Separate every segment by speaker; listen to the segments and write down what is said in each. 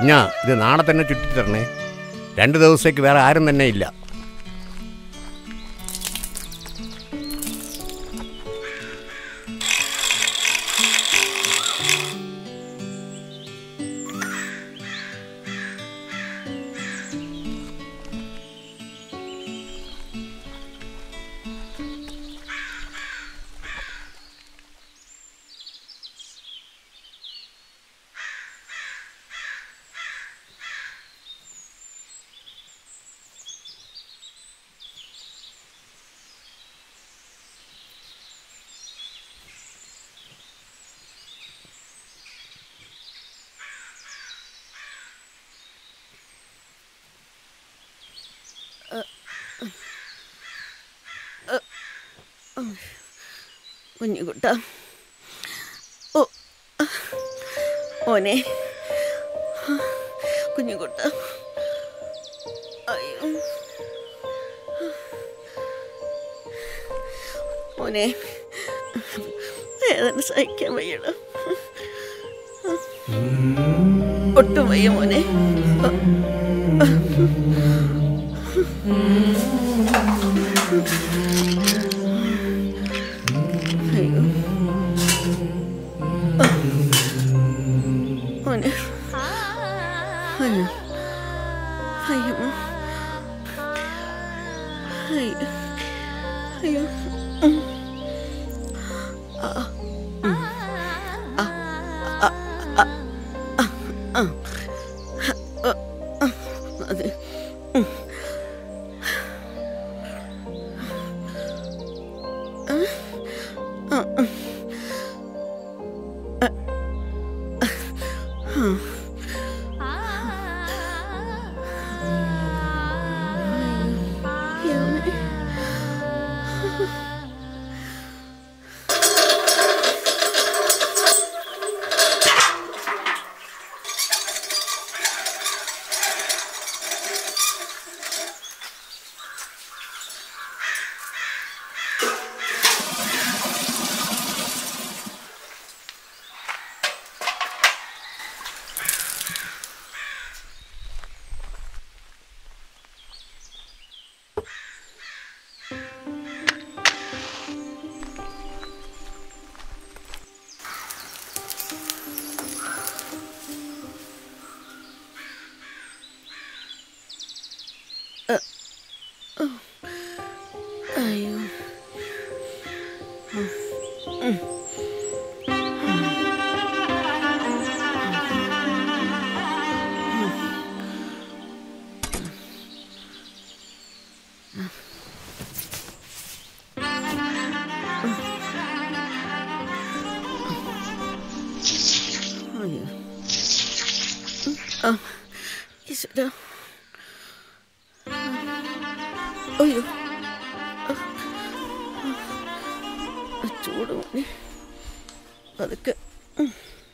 Speaker 1: കുഞ്ഞാ ഇത് നാളെ തന്നെ ചുറ്റിത്തരണേ രണ്ട് ദിവസത്തേക്ക് വേറെ ആരും തന്നെ ഇല്ല
Speaker 2: കുഞ്ഞുകുട്ട ഓ ഓനെ കുഞ്ഞുകുട്ട അയ്യോ ഓനെ വേദന സഹിക്കാൻ വയ്യട ഒട്ടും വയ്യ മോനെ അയ്യോ മോനെ അയ്യോ അയ്യോ അയ്യോ അയ്യോ ഉം. ആ, ഉം. ആ, ആ, ആ, ആ, ആ. ആ, ആ. അതെ ഉം. ആ, ആ, ആ. അയ്യോ അയ്യോ ആ ഈശ്വര അയ്യോ ആ, ചൂട് മോനെ അതൊക്കെ ഉം.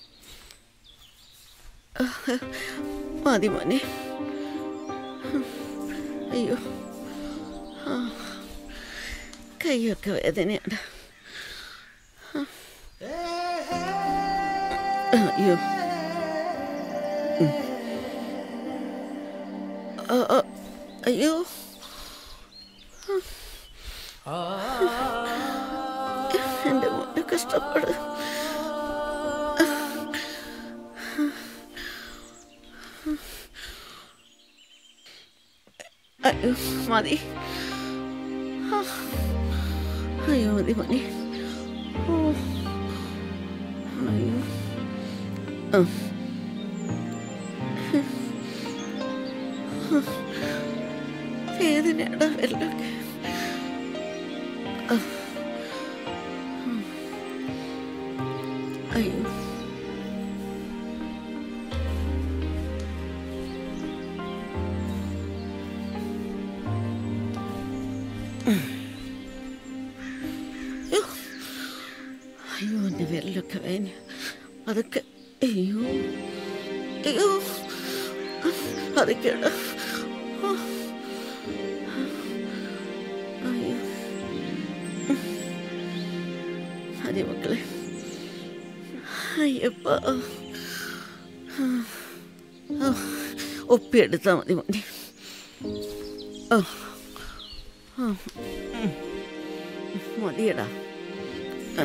Speaker 2: ആ, മതി മോനെ ഉം. അയ്യോ ആ. കൈയൊക്കെ വേദനയാണ് ആ. അയ്യോ ഉം. ആ, ആ, അയ്യോ എൻ്റെ മോൻ്റെ കഷ്ടപ്പാട് അയ്യോ മതി ആ. അയ്യോ മതി മതി ഓ അയ്യോ ആ വേദനയുടെ വെല്ലൊക്കെ അയ്യോ അയ്യോ അയ്യോ എൻ്റെ വിരലൊക്കെ വേദന അതൊക്കെ അയ്യോ അയ്യോ അതൊക്കെയാണ് അയ്യോ അതെ മക്കളെ അയ്യപ്പ ആ, ഒപ്പിയെടുത്താൽ മതി മതി ആ ആ, ഉം. മതിയടാ ആ.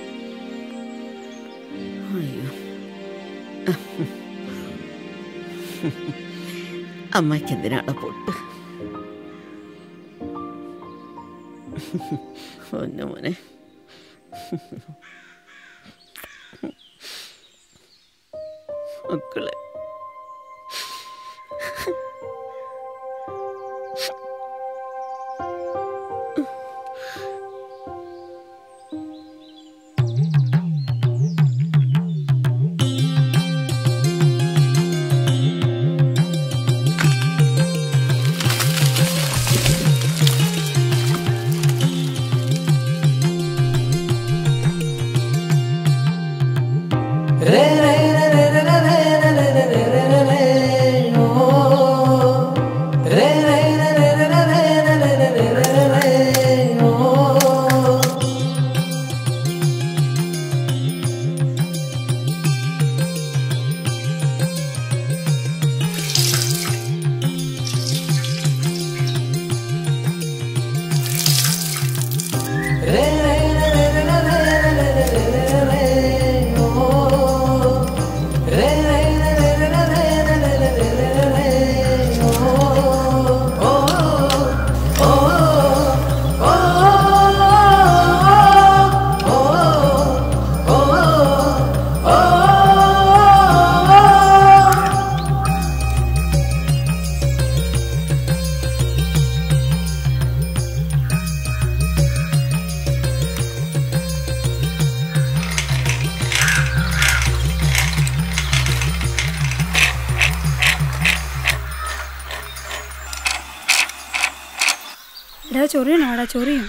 Speaker 2: അയ്യോ അമ്മയ്ക്ക് എന്തിനാണ് പൊട്ട് ഒന്നു മോനെ മക്കളെ
Speaker 3: എടാ ചൊറിയണോ എടാ ചൊറിയും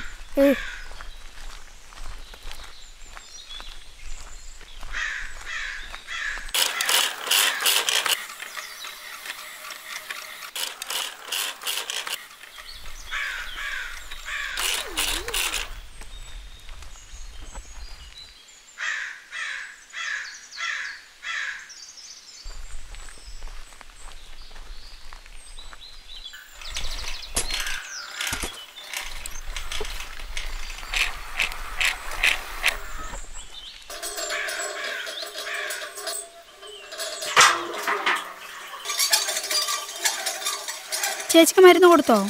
Speaker 3: ചേച്ചിക്ക് മരുന്ന് കൊടുത്തോ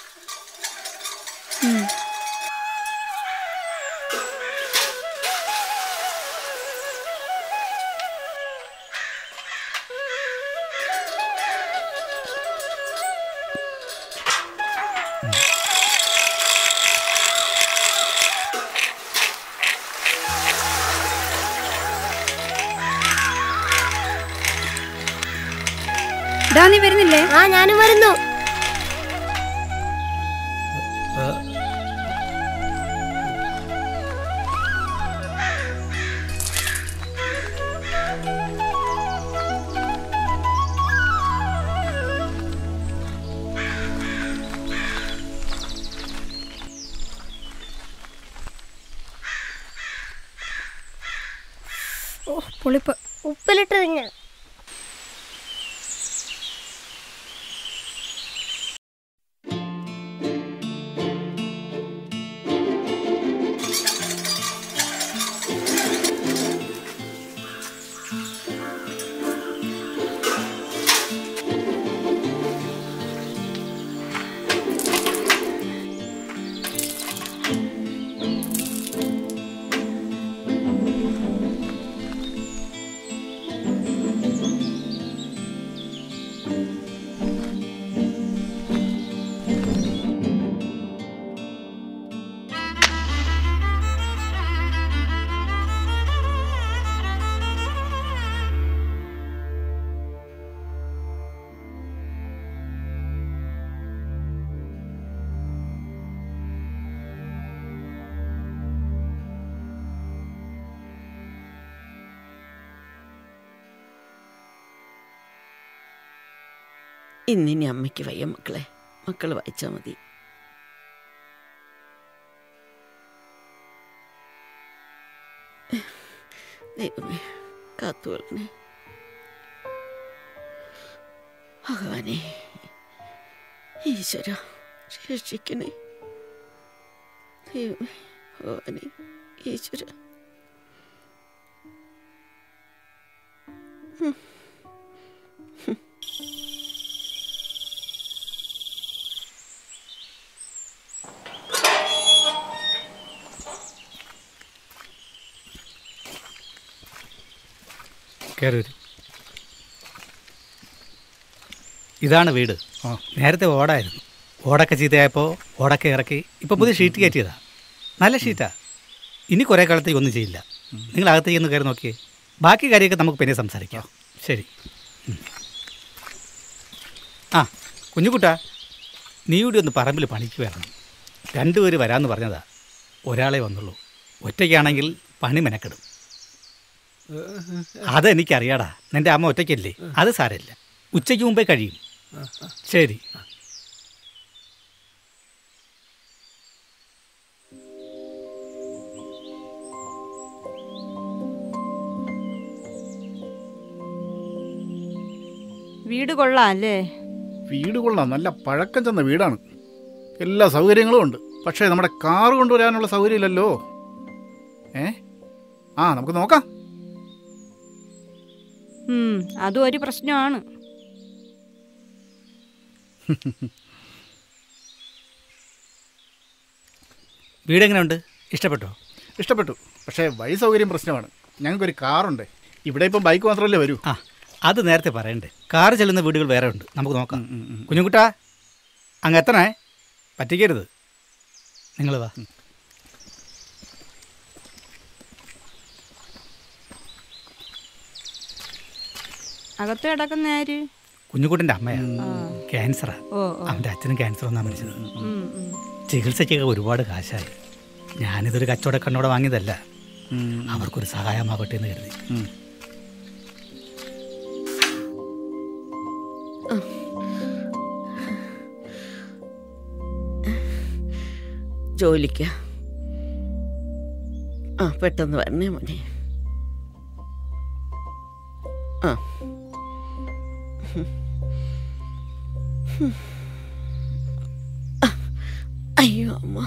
Speaker 3: ഉം. ഡാ നീ വരുന്നില്ലേ
Speaker 4: ആ ഞാനും വരുന്നു
Speaker 3: ഓ പുളിപ്പ്
Speaker 4: ഉപ്പിലിട്ട് തിന്നാ
Speaker 2: ഇന്നിനി അമ്മയ്ക്ക് വയ്യ മക്കളെ മക്കൾ വായിച്ചാൽ മതി ദൈവമേ കാത്തുകൊള്ളണേ ഭഗവാനെ ഈശ്വര രക്ഷിക്കണേ ദൈവമേ ഭഗവാനെ ഈശ്വര
Speaker 5: കയറി വരും ഇതാണ് വീട് നേരത്തെ ഓടായിരുന്നു ഓടൊക്കെ ചീത്തയായപ്പോൾ ഓടൊക്കെ ഇറക്കി ഇപ്പോൾ പുതിയ ഷീറ്റ് കയറ്റിയതാ നല്ല ഷീറ്റാ ഇനി കുറേ കാലത്തേക്ക് ഒന്നും ചെയ്യില്ല നിങ്ങൾ അകത്തേക്ക് ഒന്ന് കയറി നോക്കിയേ ബാക്കി കാര്യമൊക്കെ നമുക്ക് പിന്നെ സംസാരിക്കാം ശരി ഉം. ആ കുഞ്ഞുകുട്ടാ നീ കൂടി ഒന്ന് പറമ്പിൽ പണിക്ക് വരണം രണ്ടുപേര് വരാമെന്ന് പറഞ്ഞതാ ഒരാളെ വന്നുള്ളൂ ഒറ്റയ്ക്കാണെങ്കിൽ പണി മെനക്കെടും അതെനിക്കറിയാടാ നിന്റെ അമ്മ ഒറ്റയ്ക്കല്ലേ അത് സാരമില്ല ഉച്ചയ്ക്ക് മുമ്പേ കഴിയും ശരി
Speaker 6: വീട് കൊള്ളാം അല്ലേ
Speaker 7: വീട് കൊള്ളാം നല്ല പഴക്കം ചെന്ന വീടാണ് എല്ലാ സൗകര്യങ്ങളും ഉണ്ട് പക്ഷേ നമ്മുടെ കാറ് കൊണ്ടുവരാനുള്ള സൗകര്യമില്ലല്ലോ ഏ ആ നമുക്ക് നോക്കാം
Speaker 6: ഉം, അതും ഒരു പ്രശ്നമാണ്
Speaker 5: വീട് എങ്ങനെയുണ്ട് ഇഷ്ടപ്പെട്ടോ
Speaker 7: ഇഷ്ടപ്പെട്ടു പക്ഷേ വഴി സൗകര്യം പ്രശ്നമാണ് ഞങ്ങൾക്കൊരു കാറുണ്ട് ഇവിടെ ഇപ്പം ബൈക്ക് മാത്രമല്ലേ വരൂ
Speaker 5: ആ അത് നേരത്തെ പറയണ്ടേ കാറ് ചെല്ലുന്ന വീടുകൾ വേറെ ഉണ്ട് നമുക്ക് നോക്കാം കുഞ്ഞുകുട്ടാ അങ്ങ് എത്തണേ പറ്റിക്കരുത് നിങ്ങൾ വാ
Speaker 6: അകത്ത് കിടക്കുന്ന ആര്
Speaker 5: കുഞ്ഞുകുട്ടൻ്റെ അമ്മയാ
Speaker 6: ആ.
Speaker 5: ക്യാൻസറാ
Speaker 6: ഓ ഓ
Speaker 5: അവൻ്റെ അച്ഛനും ക്യാൻസർ ഒന്നാ മരിച്ചത്
Speaker 6: ഉം, ഉം.
Speaker 5: ചികിത്സയ്ക്കൊക്കെ ഒരുപാട് കാശായി ഞാനിതൊരു കച്ചവട കണ്ണോടെ വാങ്ങിയതല്ല അവർക്കൊരു സഹായമാവട്ടെ എന്ന് കരുതി
Speaker 2: ജോലിക്ക് ആ പെട്ടെന്ന് വരണേ മോനെ ആ അയ്യോ അമ്മ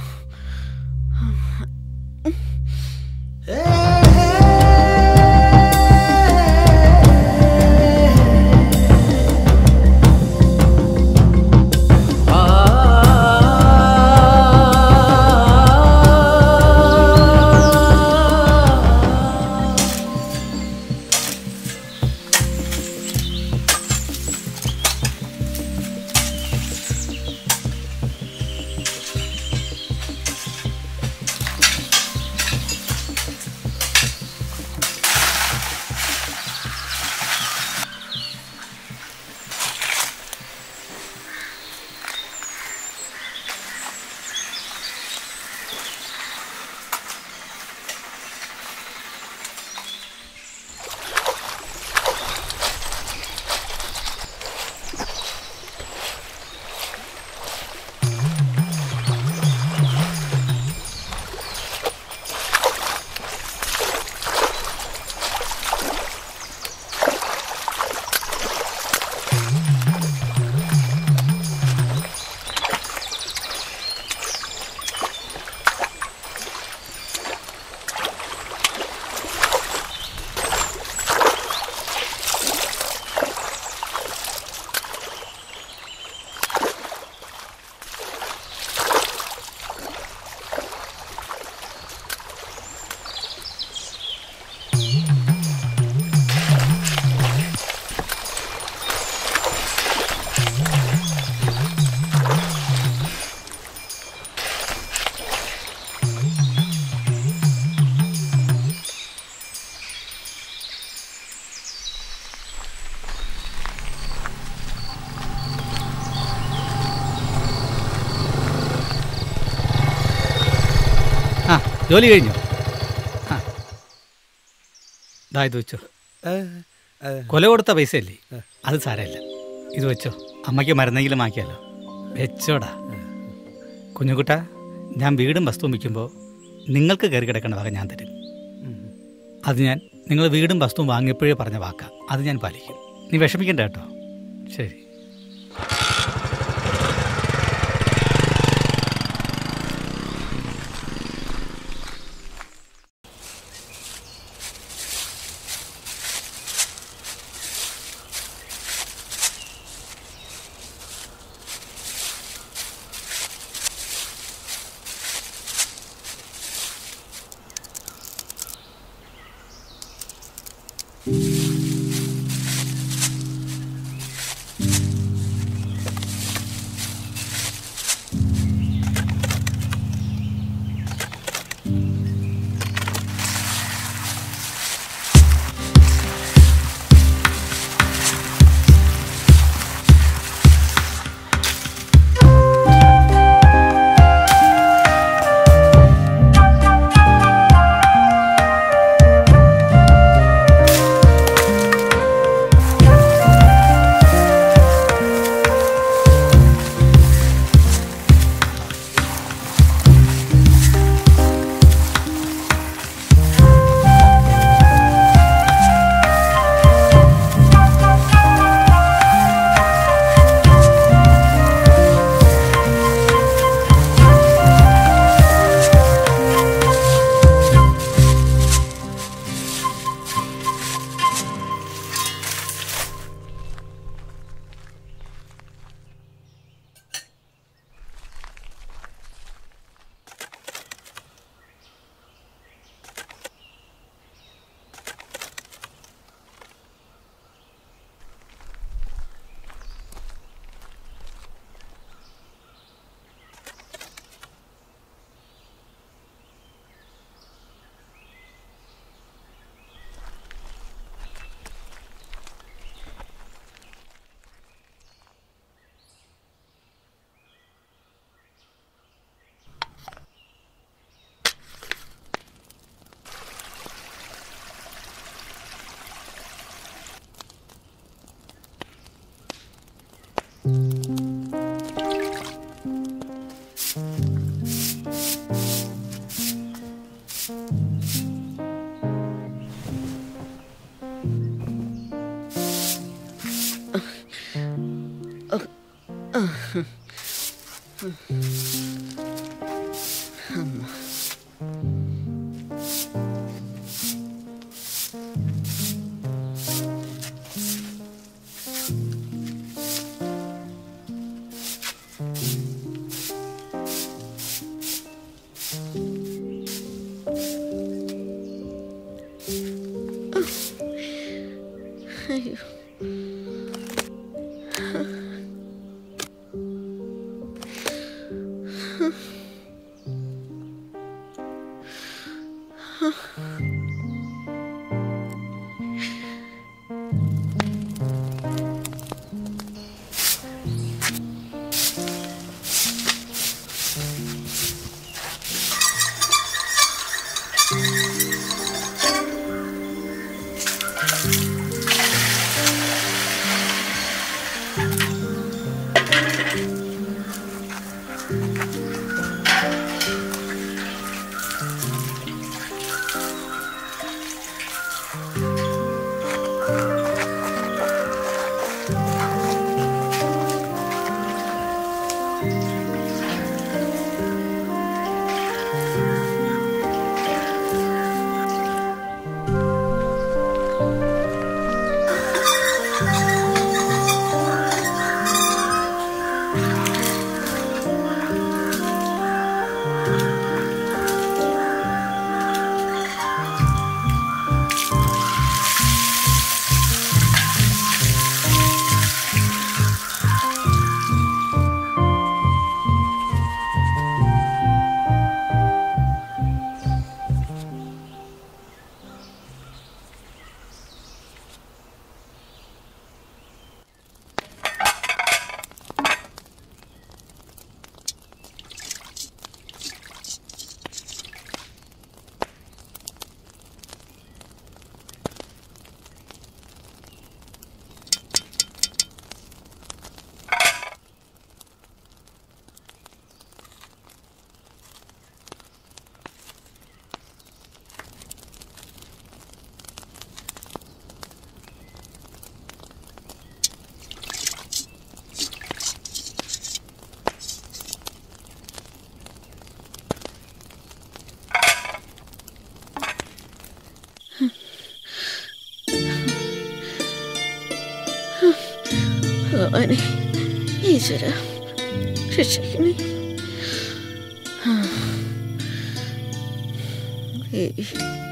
Speaker 5: ആ ജോലി കഴിഞ്ഞോ ആ ദാ ഇത് വെച്ചോ കൊല കൊടുത്ത പൈസയല്ലേ അത് സാരമില്ല ഇത് വെച്ചോ അമ്മയ്ക്ക് മരുന്നെങ്കിലും ആക്കിയാലോ വെച്ചോടാ കുഞ്ഞുകുട്ട ഞാൻ വീടും വസ്തുവും വിൽക്കുമ്പോൾ നിങ്ങൾക്ക് കയറി കിടക്കേണ്ട വക ഞാൻ തരും അത് ഞാൻ നിങ്ങൾ വീടും വസ്തുവും വാങ്ങിയപ്പോഴേ പറഞ്ഞ വാക്കാ അത് ഞാൻ പാലിക്കും നീ വിഷമിക്കണ്ട കേട്ടോ ശരി
Speaker 4: ആ
Speaker 2: ഭഗവാനെ ഈശ്വര രക്ഷിക്കണേ ആ. ഏയ്.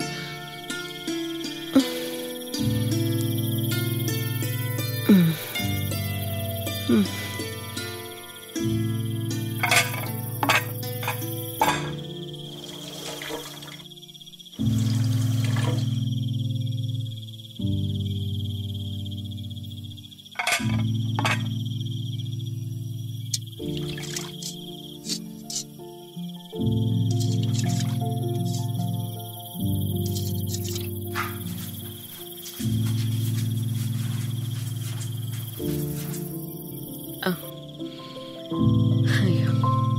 Speaker 2: ഉം. ഉം. ആ. അയ്യോ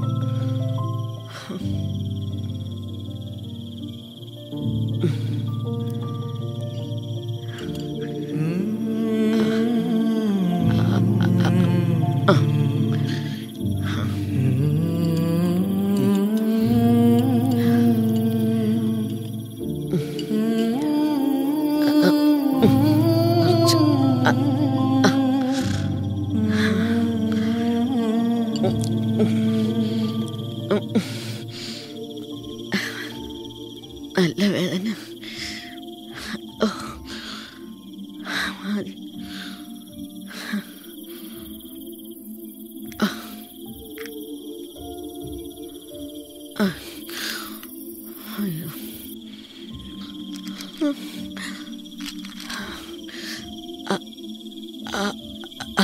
Speaker 2: നല്ല വേദന ഓ. മതി. ആ. ആ. അയ്യോ. ആ. ആ. ആ.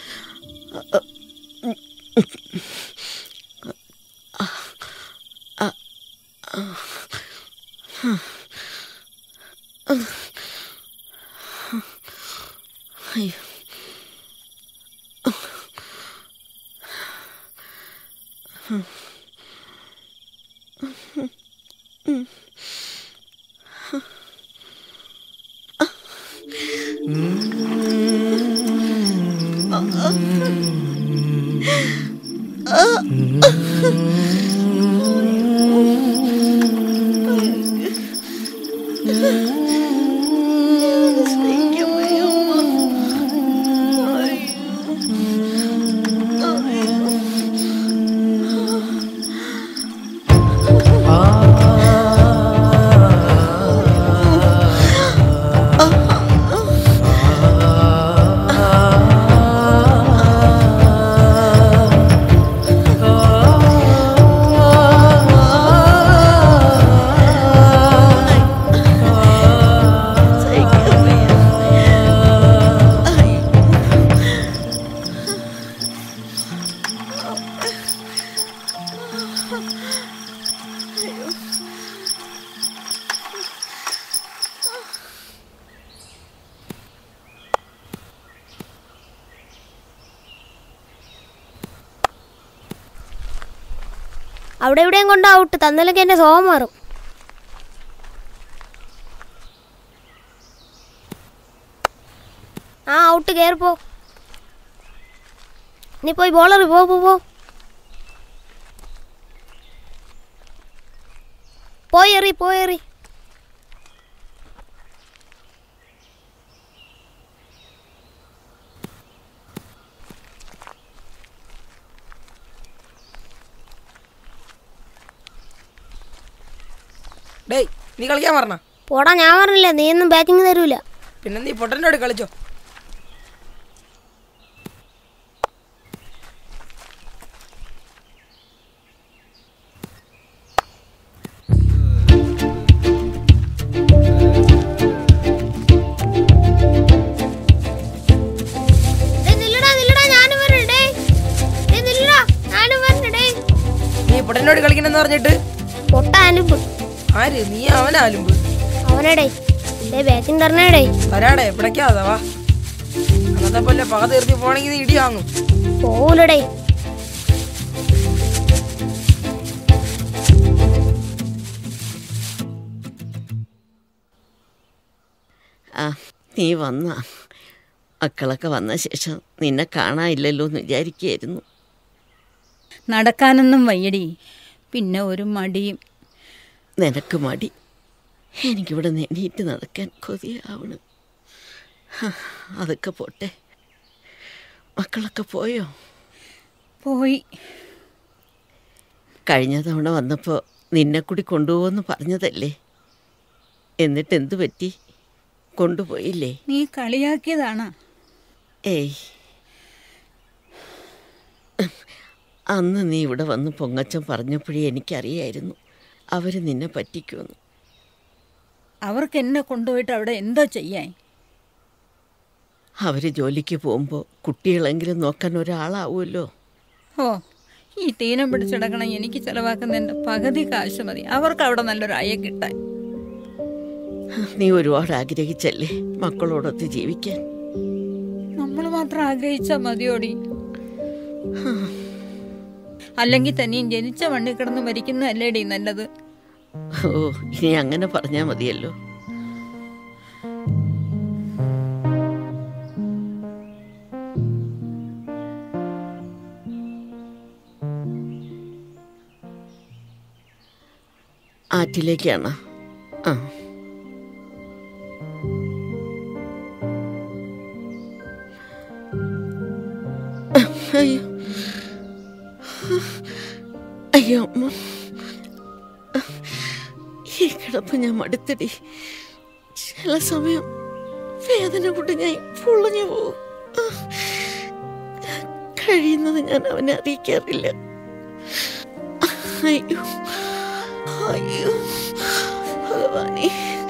Speaker 2: ആ. ആ. അയ്യോ
Speaker 4: അവിടെ എവിടെയും കൊണ്ട് ഔട്ട് തന്നില്ലെങ്കിൽ എന്റെ സോമം മാറും ആ ഔട്ട് കയറിപ്പോ നീ പോയി ബോളർ പോ പോ പോ പോയി എറി പോയി എറി
Speaker 8: ഡേയ് നീ കളിക്കാൻ പറഞ്ഞ
Speaker 4: പോടാ ഞാൻ പറഞ്ഞില്ല നീ ഒന്നും ബാറ്റിംഗ് തരൂല
Speaker 8: പിന്നെ നീ പൊട്ടനോട് കളിച്ചോ
Speaker 4: ഡേയ് നില്ലെടാ, നില്ലെടാ, ഞാനും വരണ, ഡേയ്. ഡേയ് നില്ലെടാ, ഞാനും വരണ, ഡേയ്.
Speaker 8: നീ പൊട്ടനോട് കളിക്കണെന്ന് പറഞ്ഞിട്ട്
Speaker 4: പൊട്ട അലുമ്പ്
Speaker 8: ആര് നീ അവനാലുമ്പ്
Speaker 4: അവനടേ ഡേ ബാറ്റിംഗ് തരണേടേ
Speaker 8: തരാടെ പിടയ്ക്കാതെ വാ അന്നത്തെ പോലെ പക തീർത്തി പോണെങ്കിൽ നീ ഇടി വാങ്ങും
Speaker 4: പോവൂലടേ
Speaker 2: ആ നീ വന്ന മക്കളൊക്കെ വന്ന ശേഷം നിന്നെ കാണാനില്ലല്ലോ എന്ന് വിചാരിക്കുകയായിരുന്നു
Speaker 6: നടക്കാനൊന്നും വയ്യടി പിന്നെ ഒരു മടിയും
Speaker 2: നിനക്ക് മടി എനിക്കിവിടെ നെനീറ്റ് നടക്കാൻ കൊതിയാവണം ഹ, അതൊക്കെ പോട്ടെ മക്കളൊക്കെ പോയോ
Speaker 6: പോയി
Speaker 2: കഴിഞ്ഞ തവണ വന്നപ്പോൾ നിന്നെ കൂടി കൊണ്ടുപോകുമെന്ന് പറഞ്ഞതല്ലേ എന്നിട്ട് എന്തു പറ്റി കൊണ്ടുപോയില്ലേ
Speaker 6: നീ കളിയാക്കിയതാണാ
Speaker 2: ഏയ് അന്ന് നീ ഇവിടെ വന്ന് പൊങ്ങച്ചൻ പറഞ്ഞപ്പോഴേ എനിക്കറിയായിരുന്നു അവർ നിന്നെ പറ്റിക്കുമെന്ന്
Speaker 6: അവർക്ക് എന്നെ കൊണ്ടുപോയിട്ട് അവിടെ എന്തോ ചെയ്യാൻ
Speaker 2: അവർ ജോലിക്ക് പോകുമ്പോൾ കുട്ടികളെങ്കിലും നോക്കാൻ ഒരാളാവുമല്ലോ
Speaker 6: ഓ ഈ തീനം പിടിച്ചെടുക്കണം എനിക്ക് ചെലവാക്കുന്നതിൻ്റെ പകുതി കാശ് മതി അവർക്ക് അവിടെ നല്ലൊരു അയ കിട്ടാൻ
Speaker 2: നീ ഒരുപാട് ആഗ്രഹിച്ചല്ലേ മക്കളോടൊത്ത് ജീവിക്കാൻ
Speaker 6: നമ്മൾ മാത്രം ആഗ്രഹിച്ചാൽ മതിയോടി അല്ലെങ്കിൽ തന്നെയും ജനിച്ച മണ്ണിൽ കിടന്ന് മരിക്കുന്നതല്ലേടി നല്ലത്
Speaker 2: ഓ ഇനി അങ്ങനെ പറഞ്ഞാൽ മതിയല്ലോ ആറ്റിലേക്കാണ് ആ അയ്യോ അയ്യോ അമ്മ ഈ കിടപ്പ് ഞാൻ മടുത്തടി ചില സമയം വേദന കൊണ്ട് ഞാൻ പൊള്ളഞ്ഞു പോകും കഴിയുന്നത് ഞാൻ അവനെ അറിയിക്കാറില്ല അയ്യോ അയ്യോ ഭഗവാനേ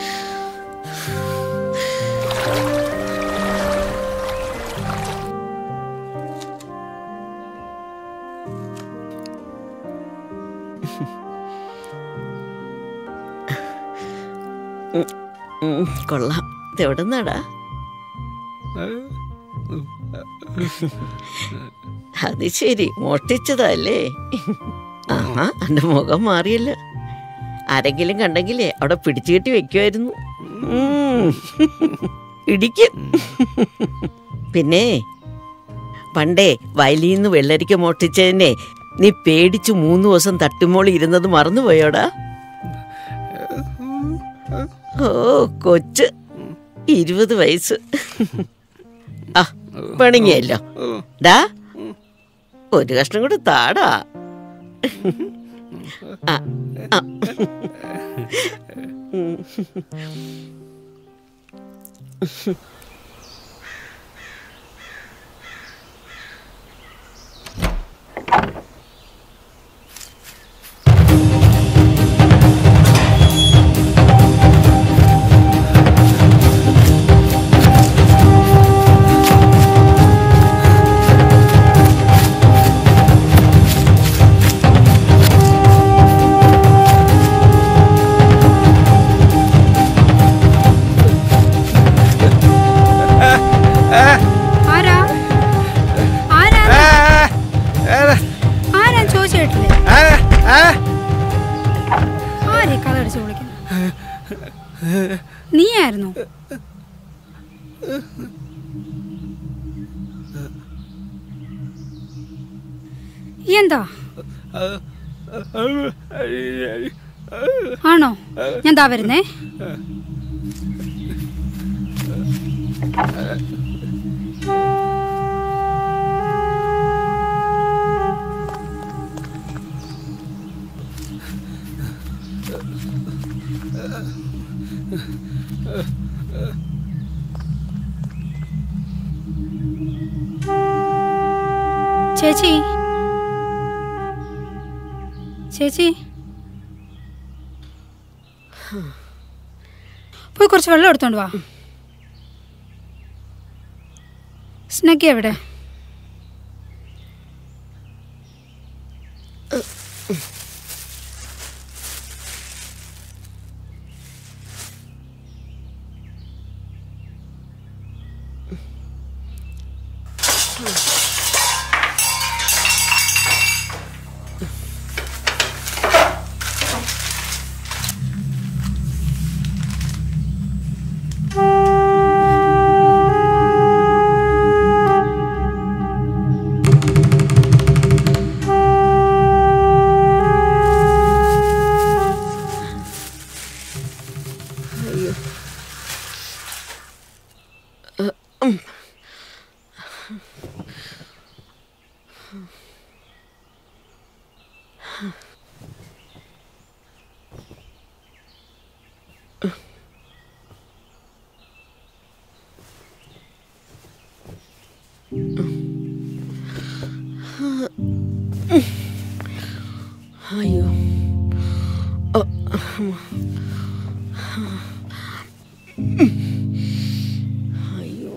Speaker 2: ഉം, ഉം, കൊള്ളാം ഇതെവിടെ നിന്നാടാ അത് ശരി മോഷ്ടിച്ചതല്ലേ ആഹാ എൻ്റെ മുഖം മാറിയല്ലോ ആരെങ്കിലും കണ്ടെങ്കിലേ അവിടെ പിടിച്ചു കെട്ടി വെക്കുമായിരുന്നു ഉം. ഇടിക്കും പിന്നെ പണ്ടേ വയലിൽ നിന്ന് വെള്ളരിക്ക മോഷ്ടിച്ചതിനെ നീ പേടിച്ചു മൂന്ന് ദിവസം തട്ടുമോളി ഇരുന്നത് മറന്നുപോയോടാ ഓ കൊച്ച് ഇരുപത് വയസ്സ് ആ പണിങ്ങിയല്ലോ ഡാ ഒരു കഷ്ണം കൂടെ താടാ ആ, ആ. ഉം.
Speaker 3: ആരാ ആരാ ആരാ ചോദിച്ചു കേട്ടില്ലേ ആരെ കഥ അടിച്ച് വിളിക്കുന്നു നീയായിരുന്നു ഈ എന്താ ആണോ ഞാൻ ദാ വരുന്നേ ചേച്ചി ചേച്ചി പോയി കുറച്ച് വെള്ളം എടുത്തോണ്ട് വാ സ്നഗ്ഗി എവിടെ
Speaker 2: അയ്യോ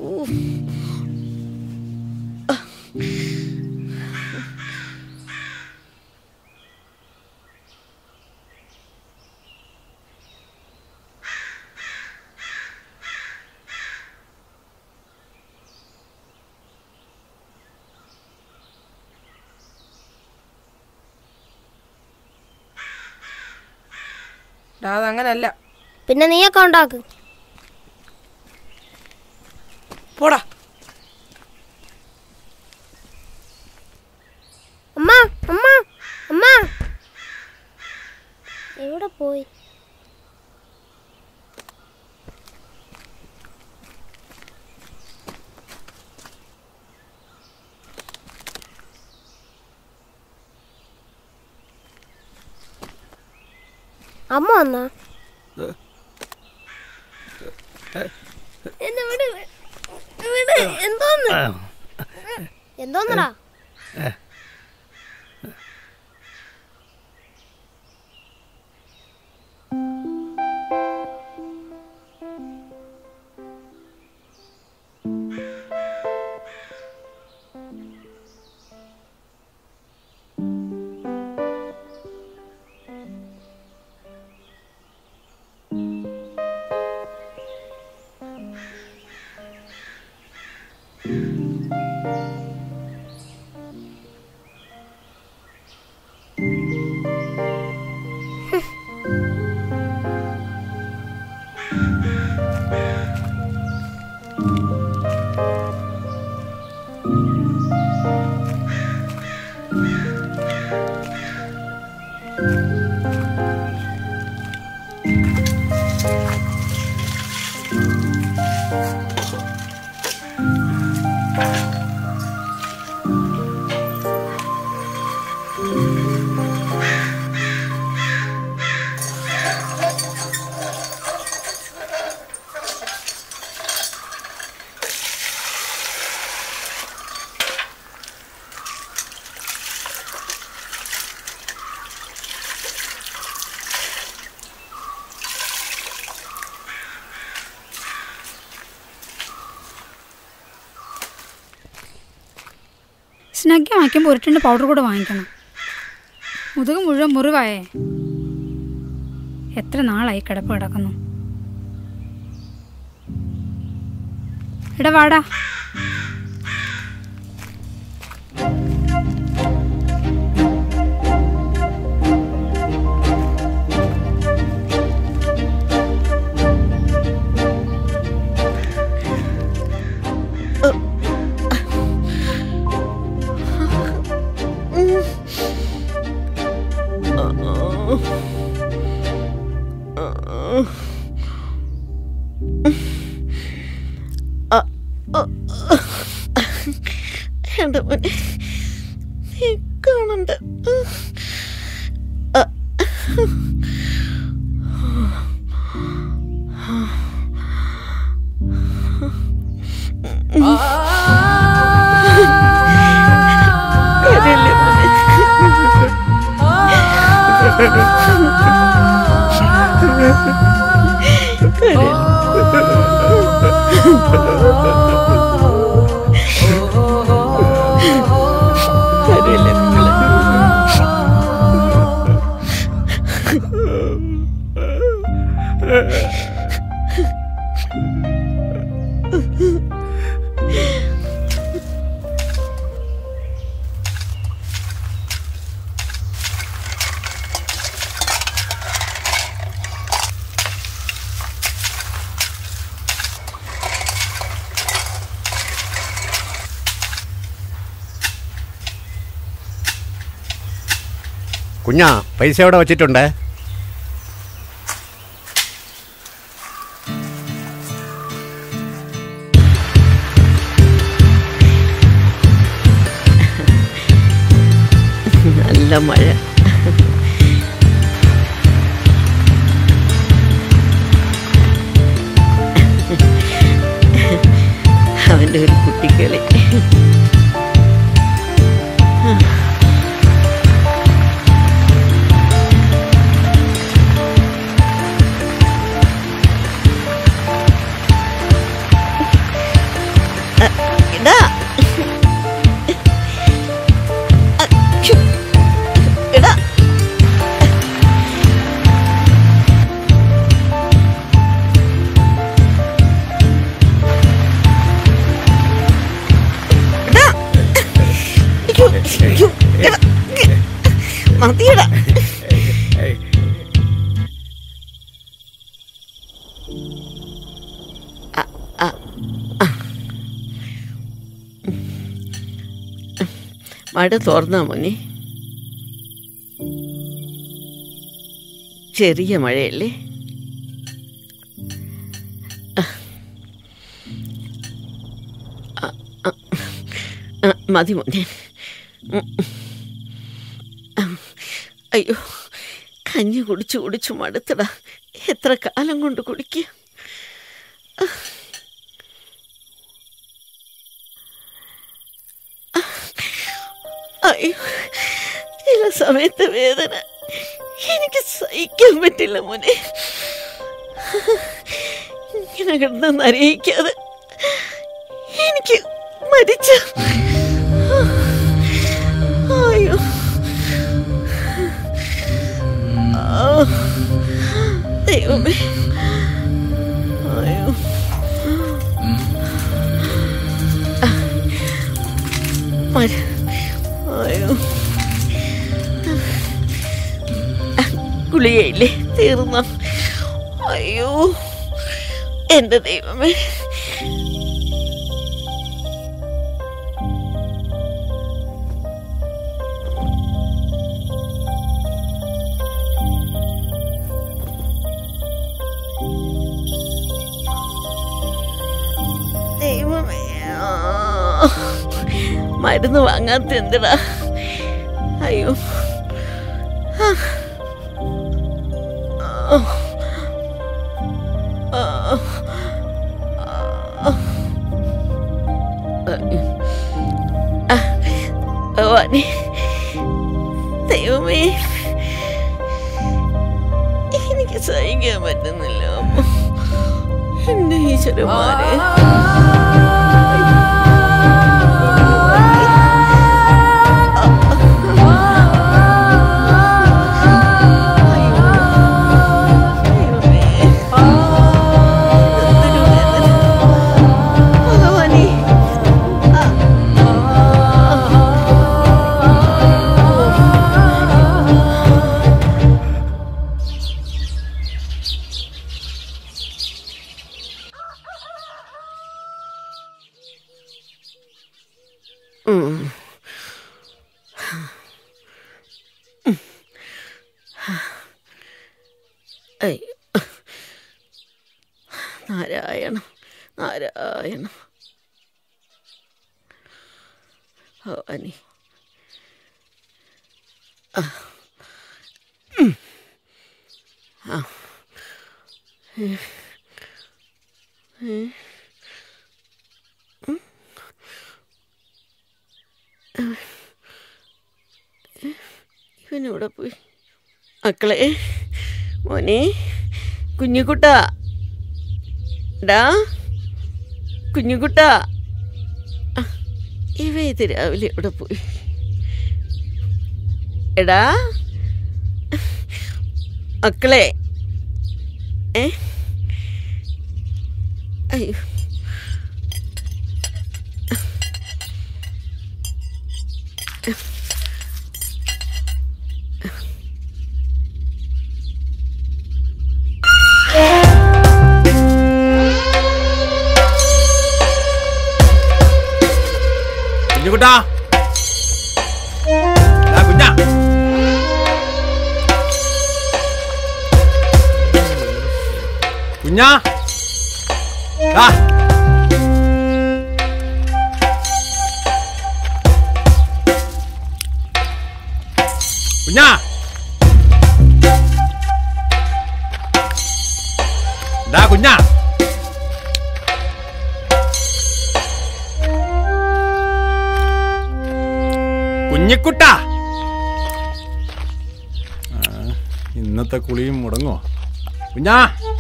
Speaker 8: ഡാ അതങ്ങനല്ല
Speaker 4: പിന്നെ നീയൊക്കെ ഉണ്ടാക്ക്
Speaker 8: പോടാ
Speaker 4: അമ്മ അമ്മ അമ്മ എവിടെ പോയി അമ്മ വന്നാ എന്നെ വിട് വിട് എന്തോന്ന് എന്തോന്നടാ
Speaker 3: സ്നഗ്ഗി വാങ്ങിക്കുമ്പോൾ ഒരു ടിണ്ട് പൗഡർ കൂടെ വാങ്ങിക്കണം മുതുക് മുഴുവൻ മുറിവായേ എത്ര നാളായി കിടപ്പ് കിടക്കുന്നു എടാ വാടാ
Speaker 2: എൻ്റെ മോനെ നീ കാണണ്ട കരയല്ലേ മോനെ? കരയല്ലേ? കരയല്ലേ മക്കളെ?
Speaker 1: കുഞ്ഞാ പൈസ എവിടെ വച്ചിട്ടുണ്ട്
Speaker 2: നല്ല മഴ അവൻ്റെ ഒരു കുട്ടിക്കളി മതിയടാ അ- അ- അ. മഴ തോർന്നാ മോനെ ചെറിയ മഴയല്ലേ ആ, മതി മോനെ ഉം. അയ്യോ കഞ്ഞി കുടിച്ചു കുടിച്ചു മടുത്തടാ എത്ര കാലം കൊണ്ട് കുടിക്കുക അയ്യോ ചില സമയത്ത് വേദന എനിക്ക് സഹിക്കാൻ പറ്റില്ല മോനെ ഇങ്ങനെ കിടന്ന് അറിയിക്കാതെ എനിക്ക് മരിച്ച അയ്യോ ആ, ദൈവമേ അയ്യോ മര അയ്യോ ഗുളികയില്ലേ തീർന്ന അയ്യോ എൻ്റെ ദൈവമേ ദൈവമേ ആ. മരുന്ന് വാങ്ങാത്ത എന്തിടാ അയ്യോ ആ. ആ. ആ. ആ. ആ. ഭഗവാനെ ദൈവമേ എനിക്ക് സഹിക്കാൻ പറ്റുന്നില്ല അമ്മ എന്റെ ഈശ്വരന്മാരെ ഭഗവാനെ ഉം. അയ്യോ. നാരായണ നാരായണ ഭവാനി ആ. ഉം. ആ. ഏ. ഏ. ഉം. ഇവനെവിടെ പോയി മക്കളെ മോനെ കുഞ്ഞുകുട്ട ഡാ കുഞ്ഞുകുട്ട ആ, ഇവ ഇത് രാവിലെ എവിടെ പോയി എടാ മക്കളെ ഏ അയ്യോ
Speaker 1: കുഞ്ഞുകുട്ടാ ദാ കുഞ്ഞാ കുഞ്ഞാ ദാ. കുഞ്ഞാ ദാ കുഞ്ഞാ കുഞ്ഞിക്കുട്ടാ ഇന്നത്തെ കുളിയും മുടങ്ങോ കുഞ്ഞാ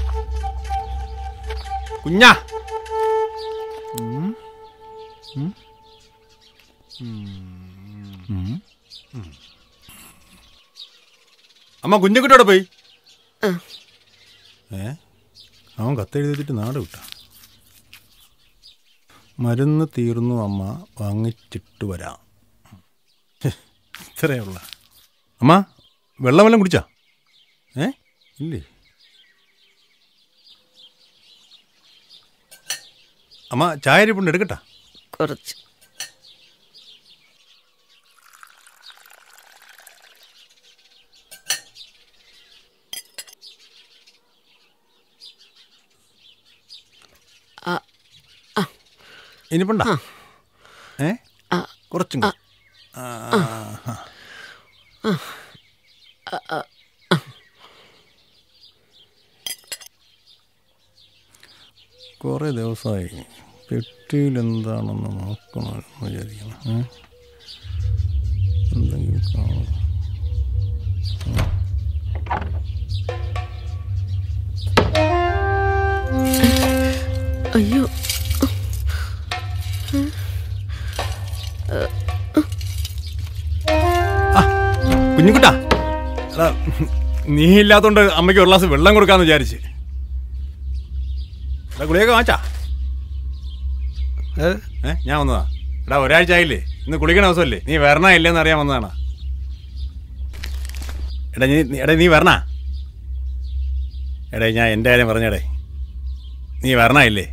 Speaker 1: കുഞ്ഞാ ഉം. ഉം. ഉം. ഉം. അമ്മ കുഞ്ഞിക്കുട്ടോടെ പോയി
Speaker 2: ആ.
Speaker 1: ഏ അവൻ കത്തെഴുതിയിട്ട് നാട് വിട്ട മരുന്ന് തീർന്നു അമ്മ വാങ്ങിച്ചിട്ട് വരാം ഹ്, ഇത്രയുള്ള അമ്മ
Speaker 9: വെള്ളം വല്ലതും കുടിച്ചാ ഏ ഇല്ലേ അമ്മ ചായ ഇരിപ്പുണ്ട് എടുക്കട്ടാ
Speaker 2: കുറച്ച് ആ ആ
Speaker 9: ഇനിപ്പണ്ട ഏ
Speaker 2: ആ
Speaker 9: കുറച്ചും കൂടി. ആ, ആ. കുറേ ദിവസമായി പെട്ടിയിൽ എന്താണെന്ന് നോക്കണമെന്ന് വിചാരിക്കണം ഏ? എന്തെങ്കിലും കാണും
Speaker 2: അയ്യോ
Speaker 9: കുഞ്ഞുകുട്ടാ എടാ നീ ഇല്ലാത്തോണ്ട് അമ്മയ്ക്ക് ഒരു ഗ്ലാസ് വെള്ളം കൊടുക്കാന്ന് വിചാരിച്ച് എടാ ഗുളിയൊക്കെ വാച്ചാ ഏ ഏ ഞാൻ വന്നതാ എടാ ഒരാഴ്ച ആയില്ലേ ഇന്ന് കുളിക്കണ ദിവസമല്ലേ നീ വരണ ഇല്ലെന്ന് അറിയാൻ വന്നതാണ് എടാ നീ നീ- എടാ നീ വരണ എടേ ഞാൻ എൻ്റെ കാര്യം പറഞ്ഞേടേ നീ വരണ ഇല്ലേ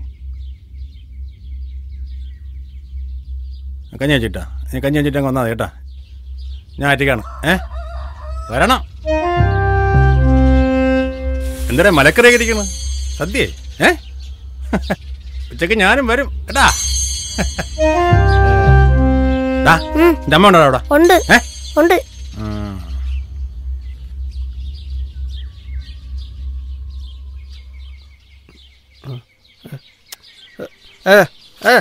Speaker 9: കഞ്ഞി വെച്ചിട്ടാ നീ കഞ്ഞി വെച്ചിട്ട് വന്നാൽ കേട്ടാ ഞാൻ ആറ്റിക്കാണ് ഏ വരണം എന്തരാ മലക്കറിയൊക്കെ ഇരിക്കണം സദ്യേ ഏ ഉച്ചക്ക് ഞാനും വരും കേട്ടാ ഡാ, നിന്റെ അമ്മ ഉണ്ടോ അവിടെ
Speaker 4: ഉണ്ട്
Speaker 9: ഏ
Speaker 4: ഉണ്ട്
Speaker 9: ഉം.
Speaker 7: ഏ ഏ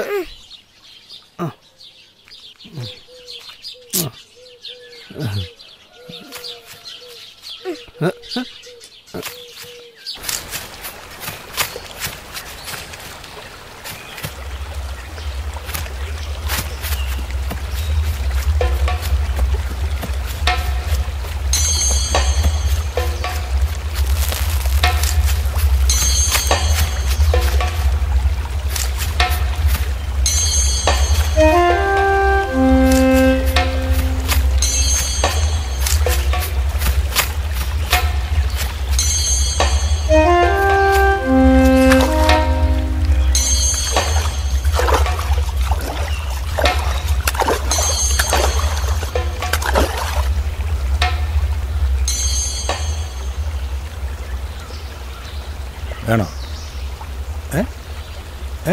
Speaker 9: വേണോ ഏ ഏ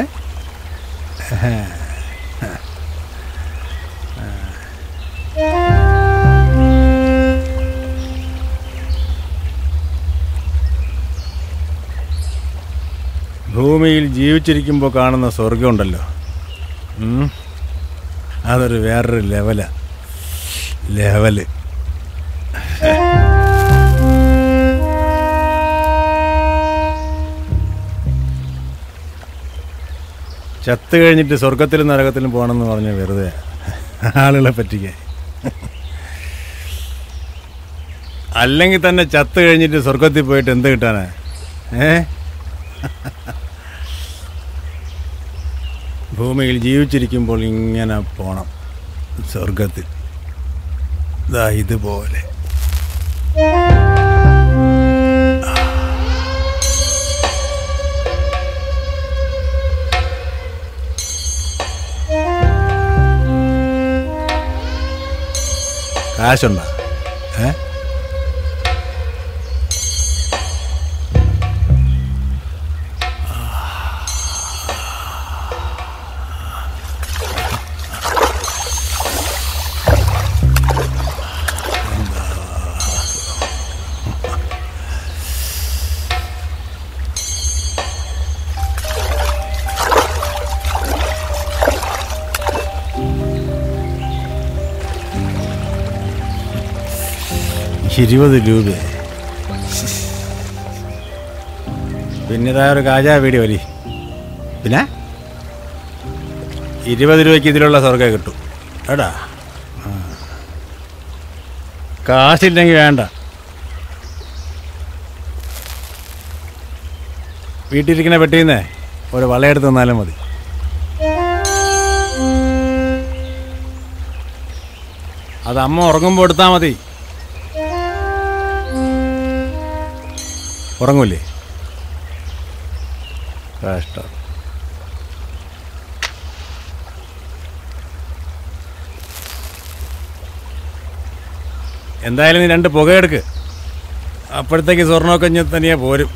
Speaker 9: ഭൂമിയിൽ ജീവിച്ചിരിക്കുമ്പോൾ കാണുന്ന സ്വർഗമുണ്ടല്ലോ ഉം. അതൊരു വേറൊരു ലെവലാ ലെവല് ചത്ത് കഴിഞ്ഞിട്ട് സ്വർഗത്തിലും നരകത്തിലും പോകണമെന്ന് പറഞ്ഞ വെറുതെ ആളുകളെ പറ്റിക്കാൻ അല്ലെങ്കിൽ തന്നെ ചത്ത് കഴിഞ്ഞിട്ട് സ്വർഗത്തിൽ പോയിട്ട് എന്ത് കിട്ടാനാ ഏ ഭൂമിയിൽ ജീവിച്ചിരിക്കുമ്പോൾ ഇങ്ങനെ പോണം സ്വർഗത്തിൽ ദാ ഇതുപോലെ കാശുണ്ടോ ഏ ഇരുപത് രൂപ പിന്നെ ഇതാ ഒരു കാജാ വീടി വലി പിന്നെ ഇരുപത് രൂപയ്ക്ക് ഇതിലുള്ള സ്വർഗ്ഗം കിട്ടും എടാ ആ. കാശില്ലെങ്കിൽ വേണ്ട വീട്ടിലിരിക്കുന്ന പെട്ടിന്നേ ഒരു വളയെടുത്ത് തന്നാലും മതി അത് അമ്മ ഉറങ്ങുമ്പോൾ എടുത്താൽ മതി ഉറങ്ങൂലേ കഷ്ടം എന്തായാലും നീ രണ്ട് പുകയെടുക്ക് അപ്പോഴത്തേക്ക് സ്വർണ്ണമൊക്കെ ഞാൻ തനിയെ പോരും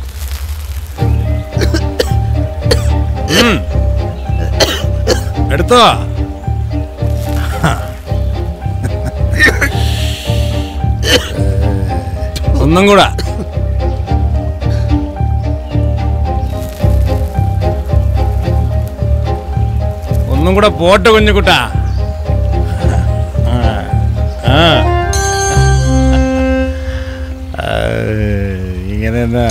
Speaker 9: ഉം. എടുത്തോ ഒന്നും കൂടെ ഒന്നും കൂടെ പോട്ടെ കുഞ്ഞുകുട്ടാ ആ. ആ. ആ, ഇങ്ങനെ എന്നാ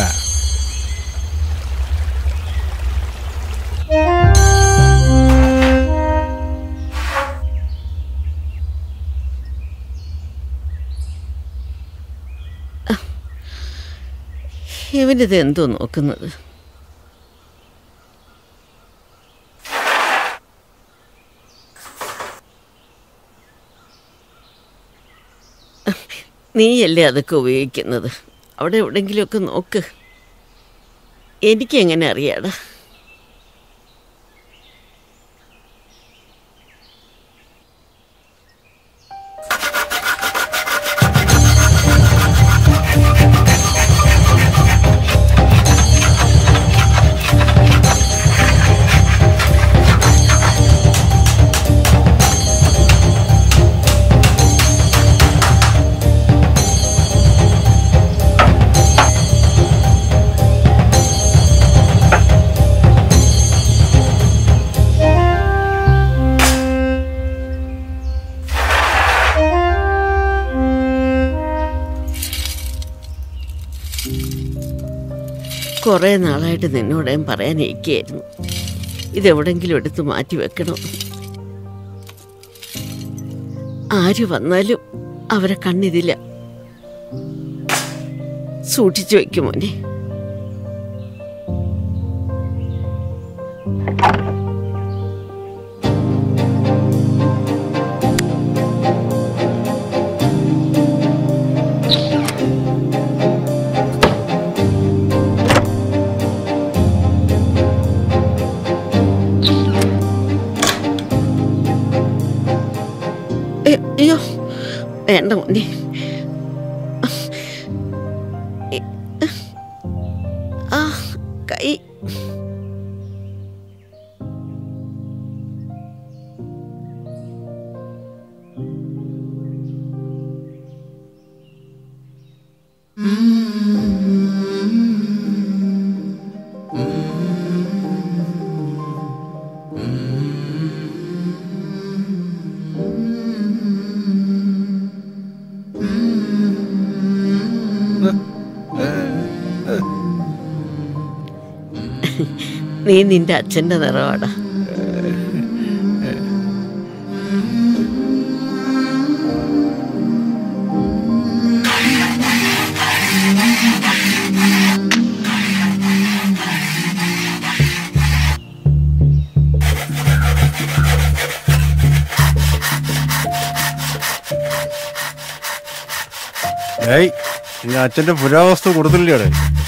Speaker 2: ഇവനിത് എന്തോ നോക്കുന്നത് നീയല്ലേ അതൊക്കെ ഉപയോഗിക്കുന്നത് അവിടെ എവിടെയെങ്കിലുമൊക്കെ നോക്ക് എനിക്കെങ്ങനെ അറിയാടാ കുറേ നാളായിട്ട് നിന്നോട് ഞാൻ പറയാനിരിക്കുകയായിരുന്നു ഇതെവിടെങ്കിലും എടുത്ത് മാറ്റി വെക്കണം ആര് വന്നാലും അവരെ കണ്ണിതില്ല സൂക്ഷിച്ചു വയ്ക്കും മോനെ ഏ, അയ്യോ വേണ്ട മോനെ ആ കൈ നീ നിന്റെ അച്ഛൻ്റെ നിറവാടാ
Speaker 9: ഏയ് ഇനി അച്ഛൻ്റെ പുരാവസ്തു കൊടുത്തില്ലേ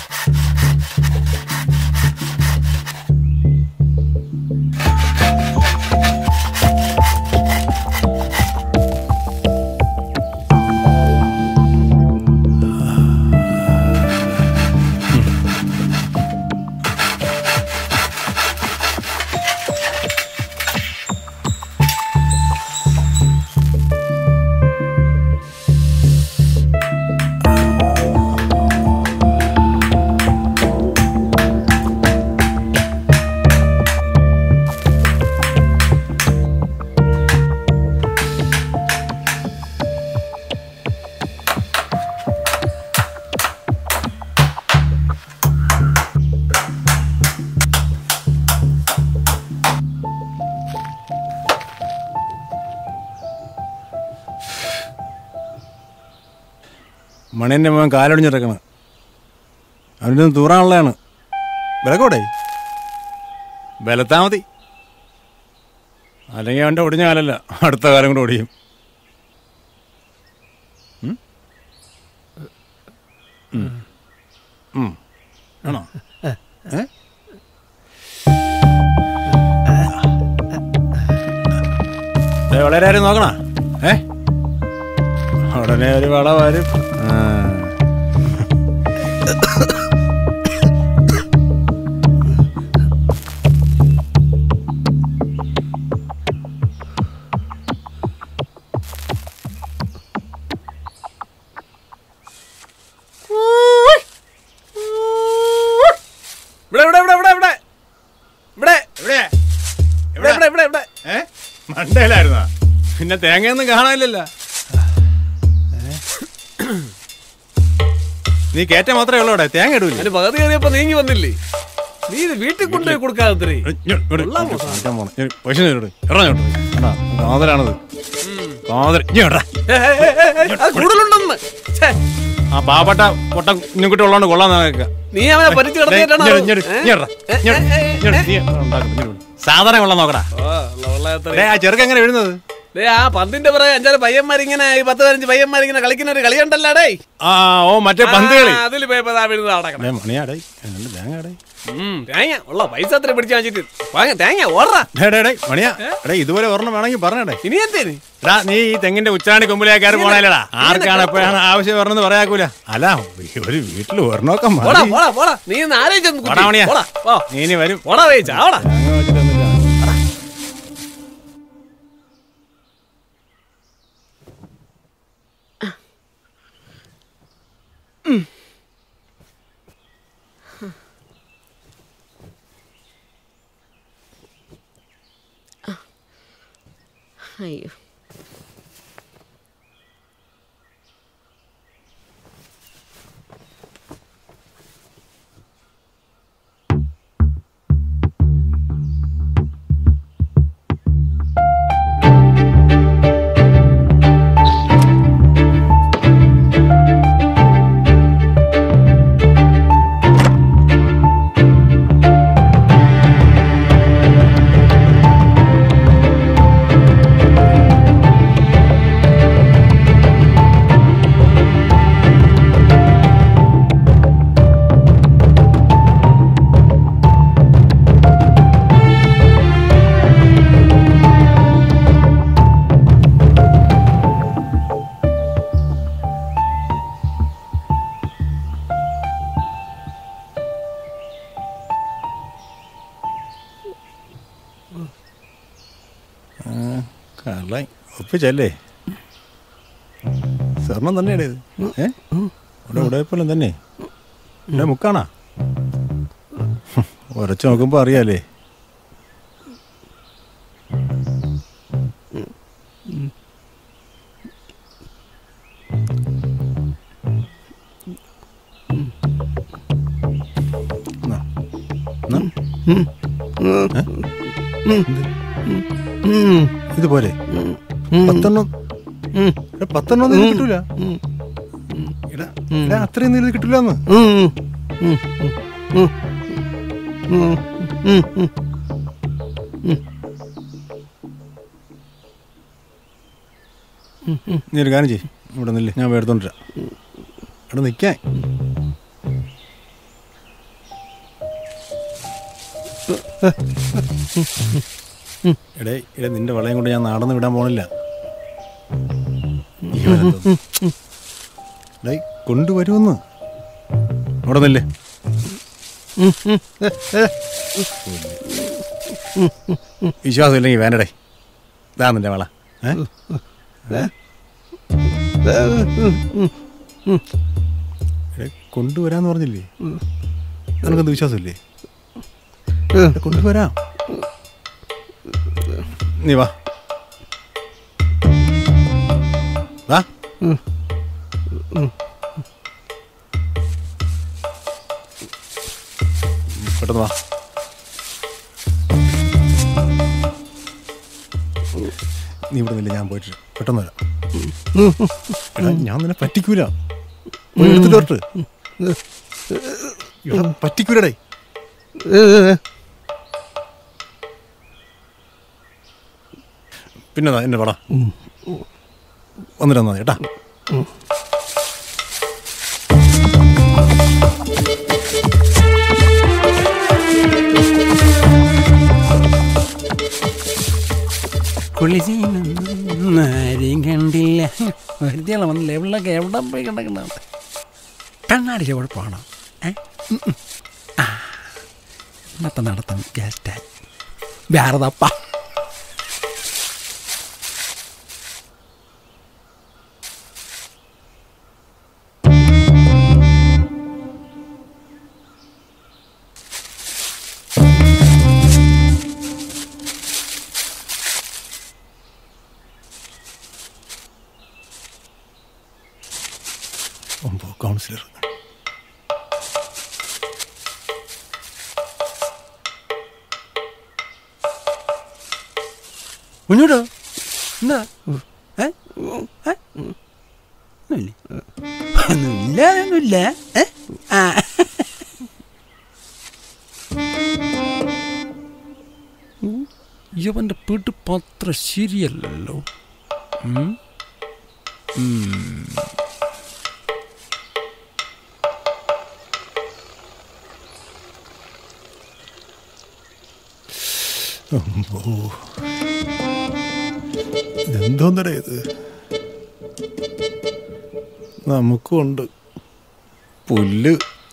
Speaker 9: മണിയൻ്റെ മോൻ കാലൊടിഞ്ഞിടക്കണം അവനൊന്ന് തൂറാനുള്ളതാണ് വിലക്കോടെ ബലത്താ മതി അല്ലെങ്കിൽ അവൻ്റെ ഒടിഞ്ഞ കാലല്ല അടുത്ത കാലം കൂടെ ഒടിയും ഉം? ഉം. ഉം. ആണോ ഏ ദേ, വളരെ ആരും നോക്കണ ഏ ഉടനെ ഒരു വള വരും ആ. ഇവിടെ ഇവിടെ ഇവിടെ ഇവിടെ ഇവിടെ ഇവിടെ ഇവിടെ ഇവിടെ ഇവിടെ ഇവിടെ ഏ മണ്ടയിലായിരുന്നാ പിന്നെ തേങ്ങയൊന്നും കാണാനില്ലല്ലോ ഏ? നീ കേറ്റ മാത്രമേ ഉള്ളൂ ഇവിടെ തേങ്ങ ഇടൂല
Speaker 10: അതിന് പകുതി കയറിയപ്പോ നീങ്ങി വന്നില്ലേ നീ ഇത് വീട്ടിൽ കൊണ്ടുപോയി കൊടുക്കാതെ
Speaker 9: പൈസ കാതലാണത് കാതൽ ഇങ്ങോട്ടാ
Speaker 10: കൂടുതലുണ്ടെന്ന് ഛേ,
Speaker 9: ആ പാവപ്പെട്ട പൊട്ട കുഞ്ഞുകുട്ടി ഉള്ളതുകൊണ്ട് കൊള്ളാൻ നോക്കാം
Speaker 10: നീ അവനെ പരിച്ചു കിടന്നിട്ടാണോ
Speaker 9: സാധനം കൊള്ളാൻ നോക്കടാ ഡേ, ആ ചെറുക്ക എങ്ങനെ വീഴുന്നത്
Speaker 10: ആ പന്തിന്റെ പുറകെ അഞ്ചാറ് പയ്യന്മാരിങ്ങനെ ഈ പത്ത് പതിനഞ്ച് പയ്യന്മാരിങ്ങനെ കളിക്കുന്ന ഒരു കളിയുണ്ടല്ലോ ഡേ
Speaker 9: ആ ഓ മറ്റേ പന്ത് കളി
Speaker 10: അതിൽ പോയപ്പോ ദാ വീഴുന്നത് നടക്കണം
Speaker 9: ഡേ, മണിയാടേ രണ്ട് തേങ്ങാടേ
Speaker 10: തേങ്ങ ഉള്ള പൈസ അത്ര പിടിച്ചു വാങ്ങിച്ചിട്ട് വാങ്ങ തേങ്ങ ഓർറാ
Speaker 9: ഡേ, ഡേ, ഡേ, മണിയാ എടേ ഇതുപോലെ ഒരെണ്ണം വേണമെങ്കിൽ പറഞ്ഞേ
Speaker 10: ഇനി എന്തേന്
Speaker 9: എടാ നീ ഈ തെങ്ങിന്റെ ഉച്ചാണി കൊമ്പിലേ കയറി പോണേലടാ ആർക്കാണ് എപ്പോഴാണ് ആവശ്യം പറഞ്ഞെന്ന് പറയാക്കൂല അല്ല ഒരു വീട്ടിൽ ഒരെണ്ണമൊക്കെ
Speaker 10: പോടാ
Speaker 9: മതി.
Speaker 10: പോടാ പോടാ നീ ഒന്ന് ആലോചിച്ചൊന്ന്
Speaker 9: പോടാ മണിയാ.
Speaker 10: പോടാ പോ.
Speaker 9: നീ ഇനി വരും
Speaker 10: പോടാ വേച്ച ആവടാ
Speaker 9: തേങ്ങ വെച്ചിട്ടൊന്നുമില്ല.
Speaker 2: അയ്യോ
Speaker 9: കള്ളൻ ഒപ്പിച്ചല്ലേ സ്വർണം തന്നെയാണ് ഇത് ഏ ഇവിടെ ഉടയപ്പല്ലം തന്നെ ഇവിടെ മുക്കാണാ ഉരച്ചു നോക്കുമ്പോ അറിയാലേ എന്നാ. എന്നാ. ഏ? എന്ത്? ഇതുപോലെ പത്തെണ്ണം എടാ, പത്തെണ്ണം ഒന്നും ഇതിൽ കിട്ടൂല എടാ, എടാ, അത്രയൊന്നും ഇതിൽ കിട്ടൂലെന്ന് നീ ഒരു കാര്യം ചെയ്യ് ഇവിടെ നില്ലേ ഞാൻ പോയി എടുത്തോണ്ടിരാ ഇവിടെ നിൽക്കാൻ എടേ എടേ നിന്റെ വളയം കൊണ്ട് ഞാൻ നടന്ന് വിടാൻ പോണില്ല ഇവനെന്തോ? ഡേയ് കൊണ്ടുവരുമെന്ന് അവിടെ നില്ലേ വിശ്വാസം ഇല്ലെങ്കിൽ വേണ്ടടേ ഇതാ നിന്റെ വള ഏ? ഏ? എടേ, കൊണ്ടുവരാന്ന് പറഞ്ഞില്ലേ നിനക്കെന്ത് വിശ്വാസമില്ലേ എടേ, കൊണ്ടുവരാം നീ വാ വാ പെട്ടെന്ന് വാ നീ ഇവിടെ നില്ല ഞാൻ പോയിട്ട് പെട്ടെന്ന് വരാം എടാ, ഞാൻ നിന്നെ പറ്റിക്കൂല പോയി എടുത്തിട്ട് വരട്ട് എടാ, പറ്റിക്കൂലടേ പിന്നെ എന്നെ പടാ വന്നിട്ട് വന്നാൽ കേട്ടാ
Speaker 4: ആ
Speaker 11: കുളിച്ചീനൊന്നും ആരെയും കണ്ടില്ല ഒരുത്തിയാളെ വന്ന് ലെവലിലൊക്കെ എവിടെ പോയി കിടക്കുന്നത് കണ്ണാടി കുഴപ്പമാണോ ഏ ഉം, ഉം. ആ ഇന്നത്തെ നടത്തം ജസ്റ്റായി വേറെ തപ്പ
Speaker 9: ഒമ്പോ കൗൺസിലർ
Speaker 11: മുന്നോട്ടോ എന്താ ഏ ഏ ഒന്നുമില്ല ഒന്നുമില്ല ഒന്നുമില്ല ഏ ആ ഇവൻ്റെ പിടിപ്പ് അത്ര ശരിയല്ലല്ലോ ഉം? ഉം.
Speaker 9: ഒമ്പോ ഇതെന്തോന്നടേ ഇത് നമുക്കുണ്ട് പുല്ല്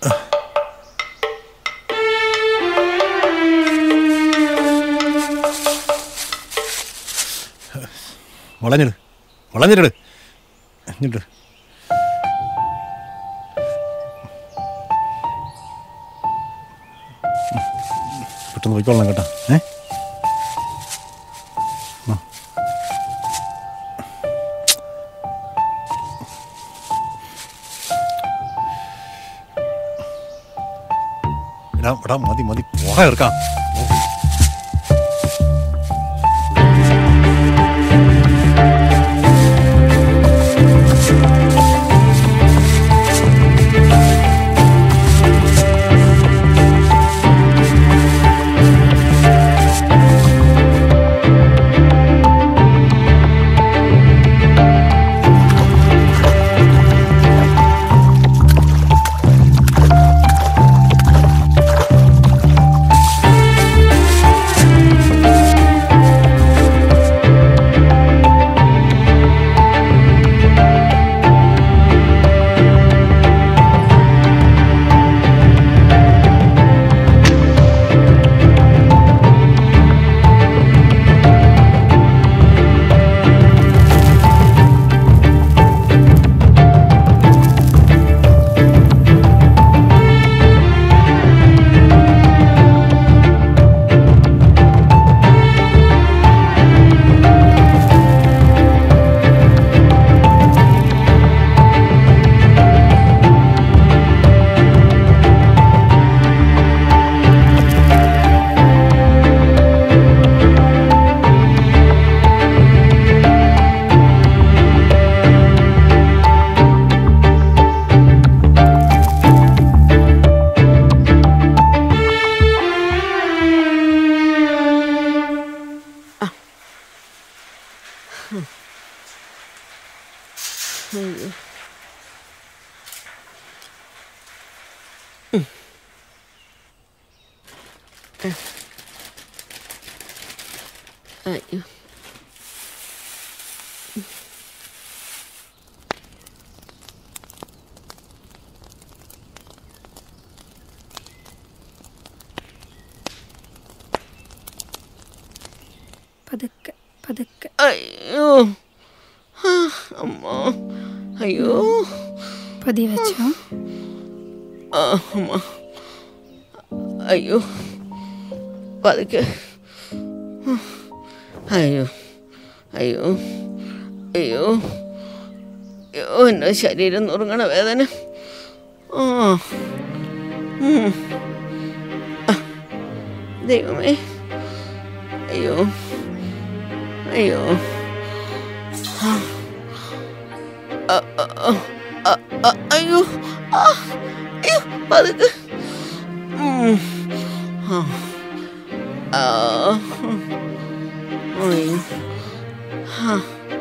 Speaker 9: വളഞ്ഞിട് വളഞ്ഞിട് എന്നിട്ട് പെട്ടെന്ന് പോയിക്കൊള്ളണം കേട്ടോ ഏ ആ. എടാ എടാ മതി മതി പോകാൻ എടുക്കാം
Speaker 2: അയ്യോ അയ്യോ
Speaker 3: പതുക്കെ പതുക്കെ
Speaker 2: അയ്യോ ആ, അമ്മ അയ്യോ
Speaker 3: പതി വെച്ചോ
Speaker 2: ആ, അമ്മ അയ്യോ പതുക്കെ അയ്യോ അയ്യോ അയ്യോ അയ്യോ എൻ്റെ ശരീരം നുറുങ്ങണ വേദന ആ ഉം. ആ, ദൈവമേ അയ്യോ അയ്യോ ആ. ആ, ആ, ആ, ആ, ആ, അയ്യോ ആ, അയ്യോ പതുക്കെ ഉം. ആ. ആ. അയ്യോ ആ.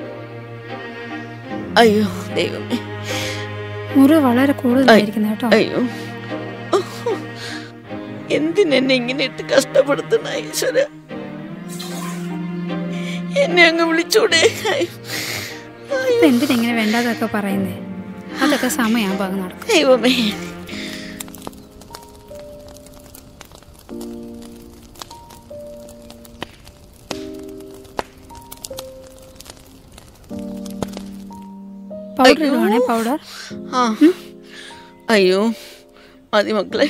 Speaker 2: അയ്യോ ദൈവമേ
Speaker 3: മുറിവ് വളരെ കൂടുതലായിരിക്കുന്നു കേട്ടോ
Speaker 2: അയ്യോ എന്തിനെന്നെ ഇങ്ങനെ ഇട്ട് കഷ്ടപ്പെടുത്തണ ഈശ്വര എന്നെ അങ്ങ് വിളിച്ചൂടെ
Speaker 3: ഇപ്പൊ എന്തിനെങ്ങനെ വേണ്ടാതൊക്കെ പറയുന്നേ അതൊക്കെ സമയമാകുമ്പോൾ അത് നടക്കും
Speaker 2: ദൈവമേ
Speaker 3: പൗഡർ ഇടുവാണേ പൗഡർ
Speaker 2: ആ അയ്യോ മതി മക്കളെ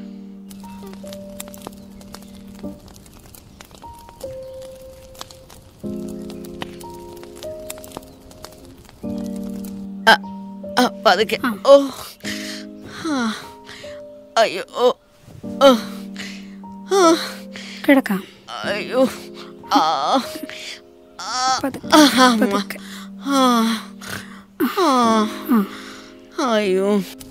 Speaker 2: ആ, ആ, പതുക്കെ ഓ ആ, അയ്യോ ഓ, ഓ, ആ,
Speaker 3: കിടക്കാം
Speaker 2: അയ്യോ ആ ആ,
Speaker 3: പതുക്കെ,
Speaker 2: ആ, അമ്മ.
Speaker 3: പതുക്കെ.
Speaker 2: ആ, ആ, അയ്യോ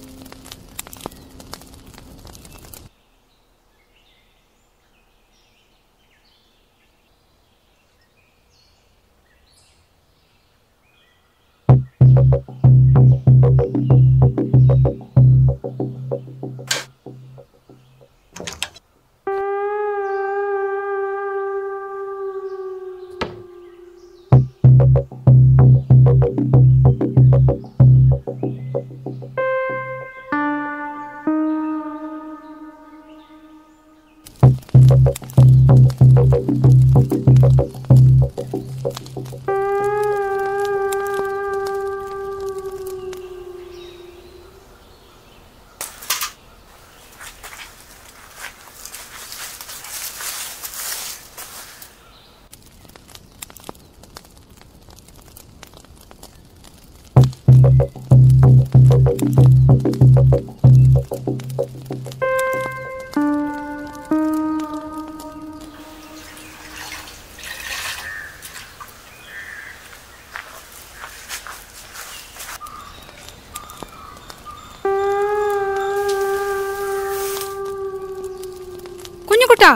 Speaker 3: കുഞ്ഞുകുട്ടാ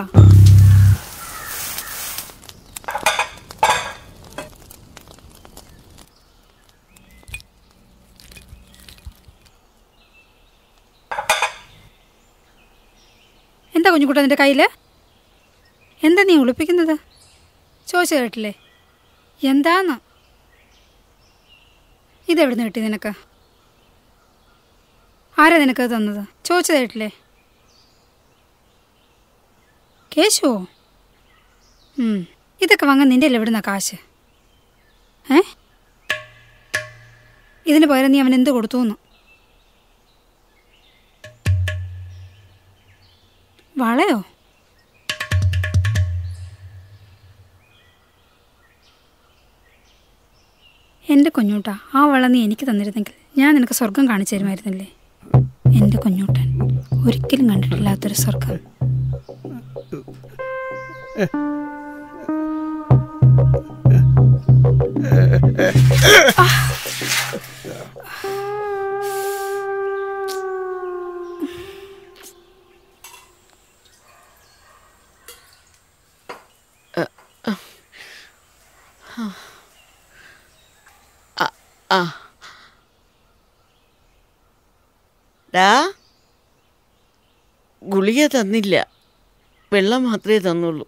Speaker 3: എന്താ കുഞ്ഞുകുട്ട നിന്റെ കയ്യിൽ എന്താ നീ ഒളിപ്പിക്കുന്നത് ചോദിച്ചു കേട്ടില്ലേ എന്താന്ന് ഇതെവിടുന്ന് കിട്ടി നിനക്ക് ആരാ നിനക്കത് തന്നത് ചോദിച്ചു കേട്ടില്ലേ കേശുവോ ഉം, ഇതൊക്കെ വാങ്ങാൻ നിന്റെ എവിടുന്ന കാശ് ഏ ഇതിന് പകരം നീ അവൻ എന്ത് കൊടുത്തു എന്ന് വളയോ എൻ്റെ കുഞ്ഞൂട്ട ആ വള നീ എനിക്ക് തന്നിരുന്നെങ്കിൽ ഞാൻ നിനക്ക് സ്വർഗം കാണിച്ചു തരുമായിരുന്നില്ലേ എൻ്റെ കുഞ്ഞൂട്ടൻ ഒരിക്കലും കണ്ടിട്ടില്ലാത്തൊരു സ്വർഗം
Speaker 2: ആ ഡാ ഗുളിക തന്നില്ല വെള്ളം മാത്രമേ തന്നുള്ളൂ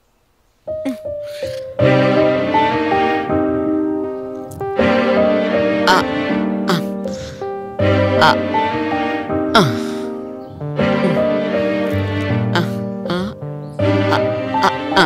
Speaker 2: ആ ആ ആ ആ ഉം. ആ ആ ആ ആ ആ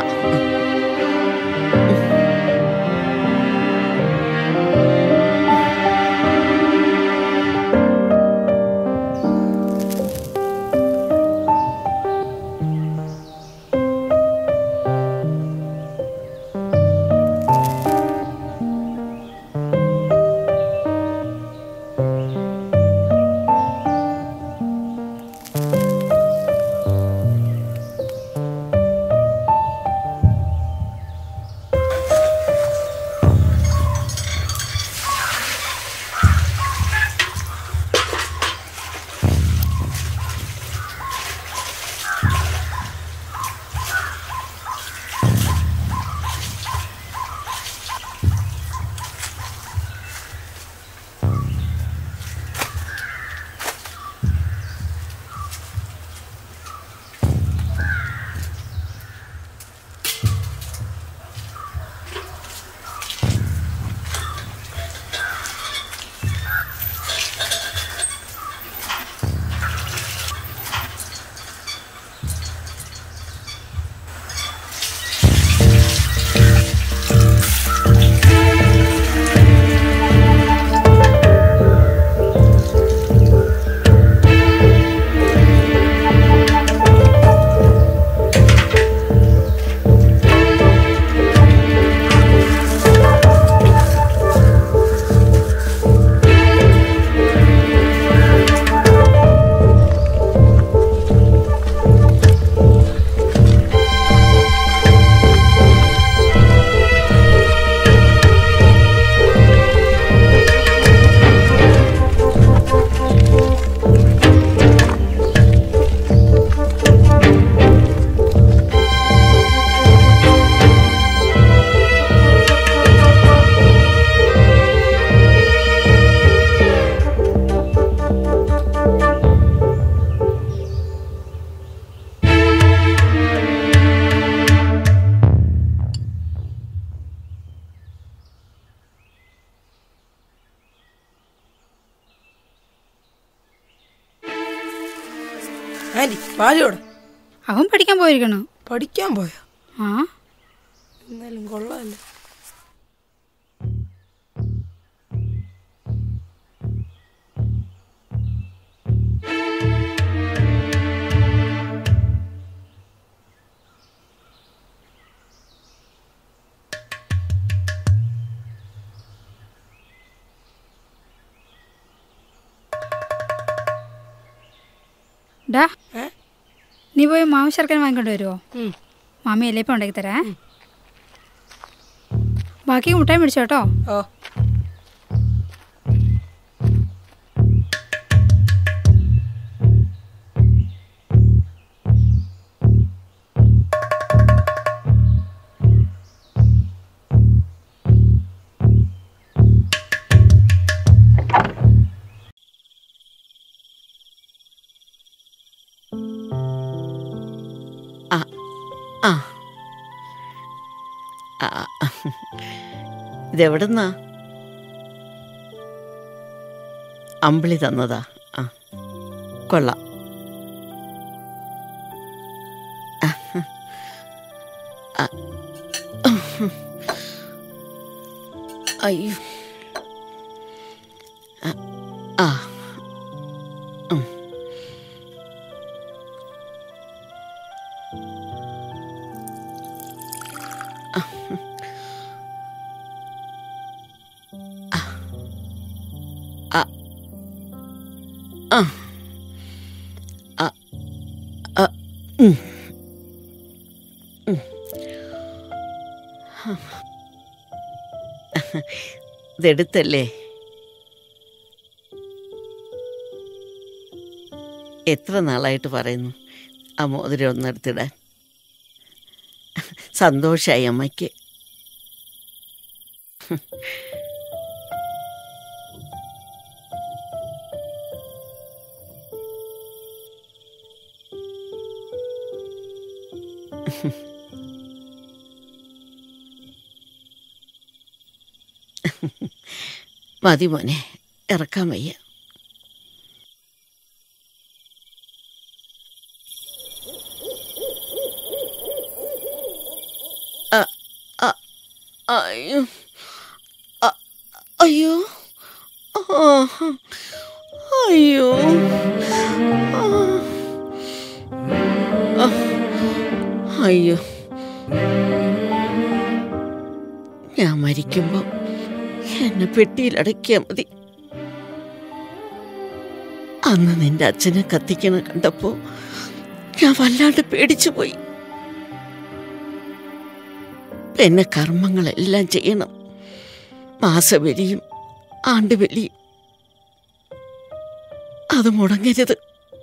Speaker 8: പാലോട്
Speaker 3: അവൻ പഠിക്കാൻ പോയിരിക്കണോ
Speaker 8: പഠിക്കാൻ പോയോ
Speaker 3: ആ
Speaker 8: എന്നാലും കൊള്ളാമല്ലോ
Speaker 3: ഡാ നീ പോയി മാവ് ശർക്കര വാങ്ങിക്കൊണ്ട് വരുമോ മാമി എല്ലേപ്പം ഉണ്ടാക്കി തരാ ബാക്കി മുട്ടായി മേടിച്ചോ കേട്ടോ
Speaker 8: ഓ
Speaker 2: ആ ആ ആ, ഇതെവിടുന്നാ അമ്പിളി തന്നതാ ആ കൊള്ളാം ആ, ആ, അയ്യോ ആ, ആ ഉം. ആ ആ ആ ആ ഉം. ഉം. ഇതെടുത്തല്ലേ എത്ര നാളായിട്ട് പറയുന്നു ആ മോതിരം ഒന്നെടുത്തിടാൻ സന്തോഷായി അമ്മയ്ക്ക് മതി മോനെ ഇറക്കാൻ വയ്യ അ, അ, അയ്യോ അ, അയ്യോ ആ, അയ്യോ ആ, ആ, അയ്യോ ഞാൻ മരിക്കുമ്പോ എന്നെ പെട്ടിയിലടക്കിയാ മതി അന്ന് നിന്റെ അച്ഛനെ കത്തിക്കണ കണ്ടപ്പോ ഞാൻ വല്ലാണ്ട് പേടിച്ചു പോയി പിന്നെ കർമ്മങ്ങളെല്ലാം ചെയ്യണം മാസബലിയും ആണ്ടുബലിയും അത് മുടങ്ങരുത്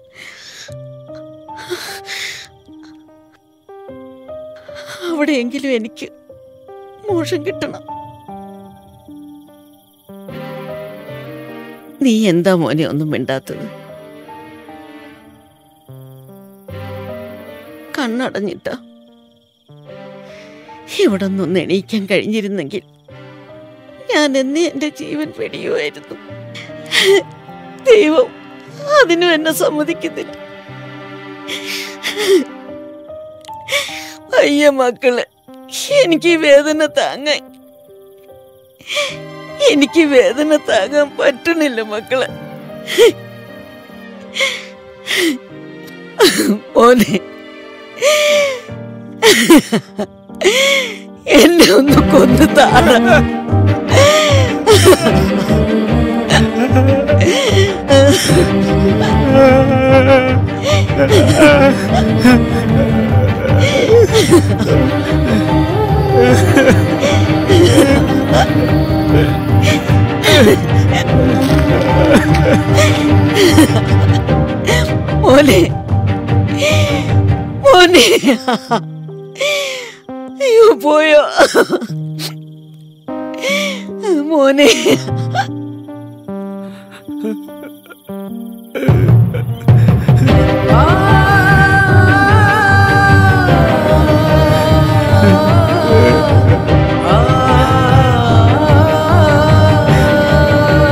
Speaker 2: അവിടെയെങ്കിലും എനിക്ക് മോഷം കിട്ടണം നീ എന്താ മോനെ ഒന്നും മിണ്ടാത്തത് കണ്ണടഞ്ഞിട്ട ഇവിടെ നിന്ന് എണീക്കാൻ കഴിഞ്ഞിരുന്നെങ്കിൽ ഞാൻ എന്നേ എൻ്റെ ജീവൻ വെടിയുമായിരുന്നു ദൈവം അതിനും എന്നെ സമ്മതിക്കുന്നില്ല അയ്യ മക്കളെ എനിക്ക് ഈ വേദന താങ്ങാൻ എനിക്ക് വേദന താങ്ങാൻ പറ്റണില്ല മക്കളെ മോനെ എന്നെ ഒന്ന് കൊന്നു താഴ മോനെ മോനെ അയ്യോ പോയോ മോനെ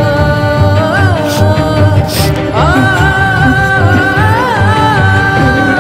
Speaker 8: ആ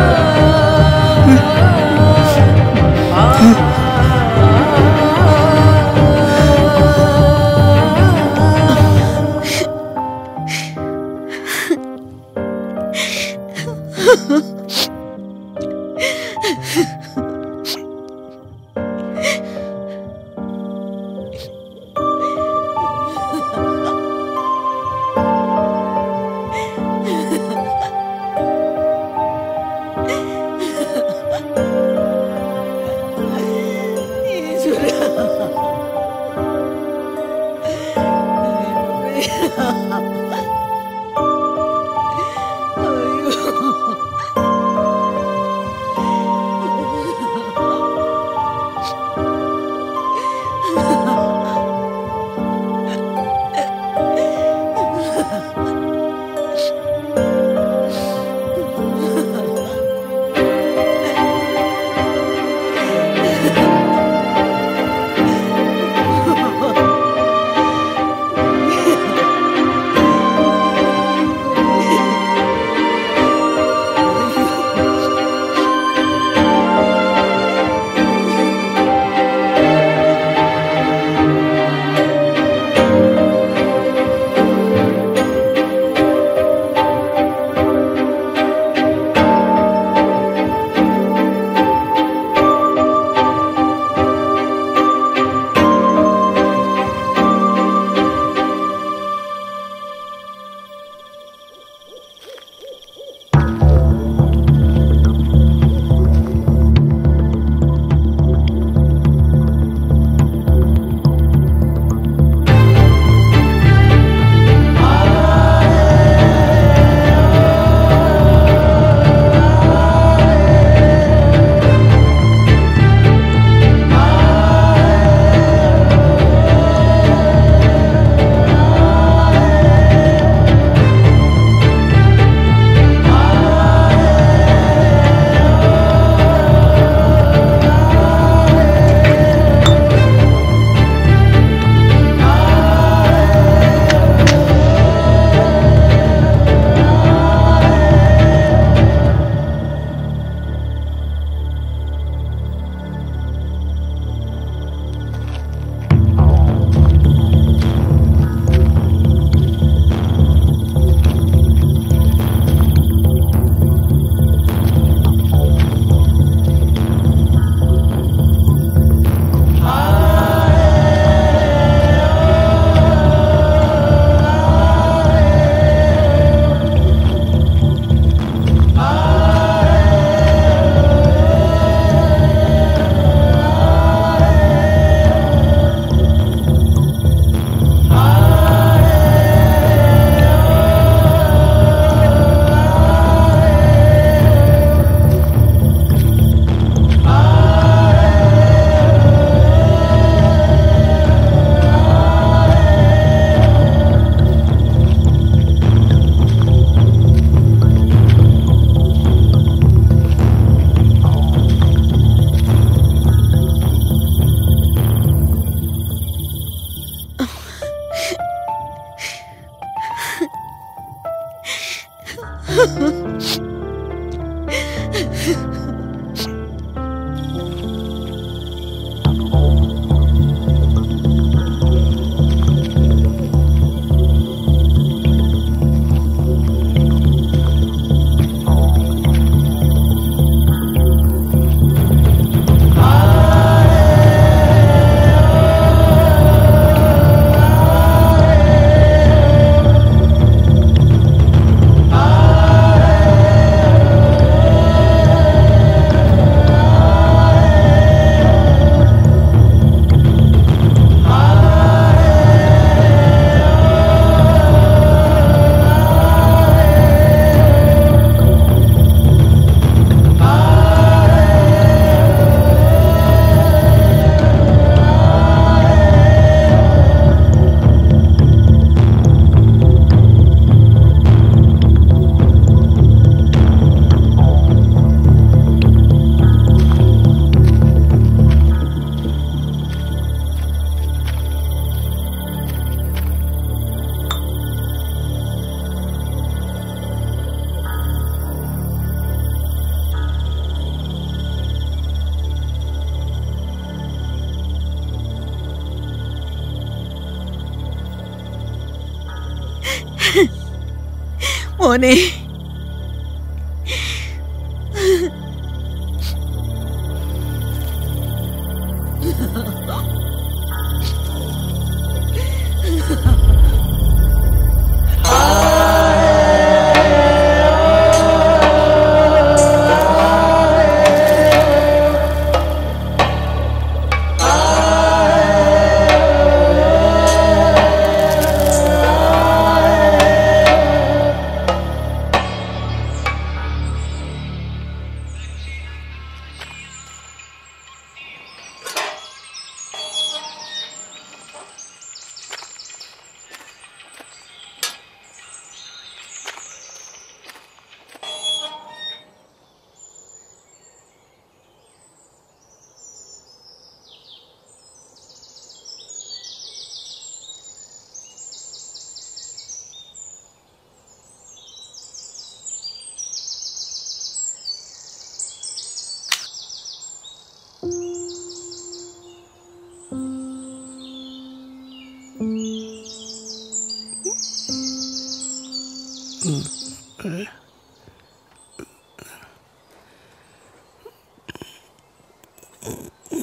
Speaker 2: മോനെ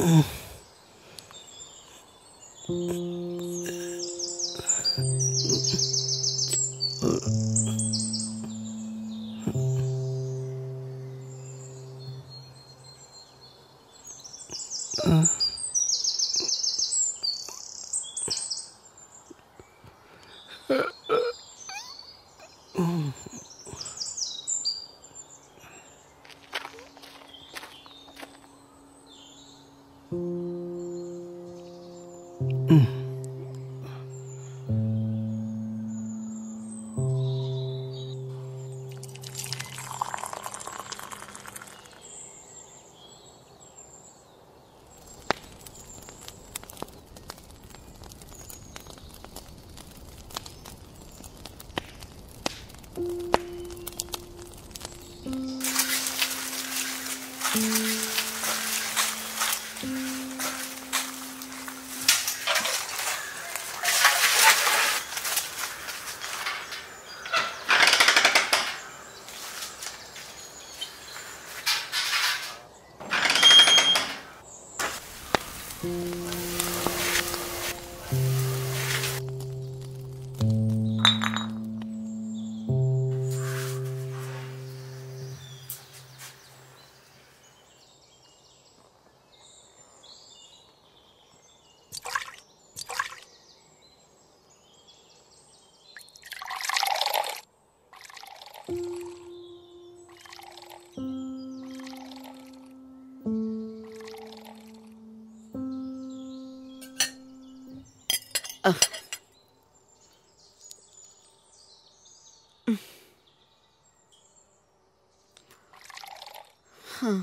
Speaker 2: Huh.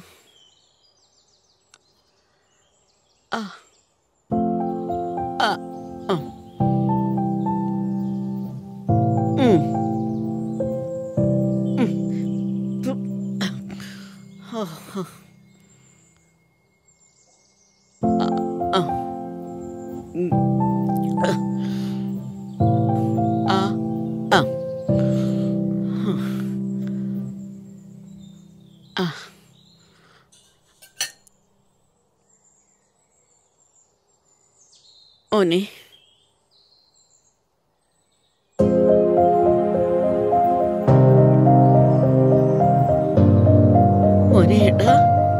Speaker 2: Ah. Ah. Ah. Mm. Mm. Oh. oh. Ah. Ah. Mm. Ah. Ah. Ah. ഓനെ മോനെ എടാ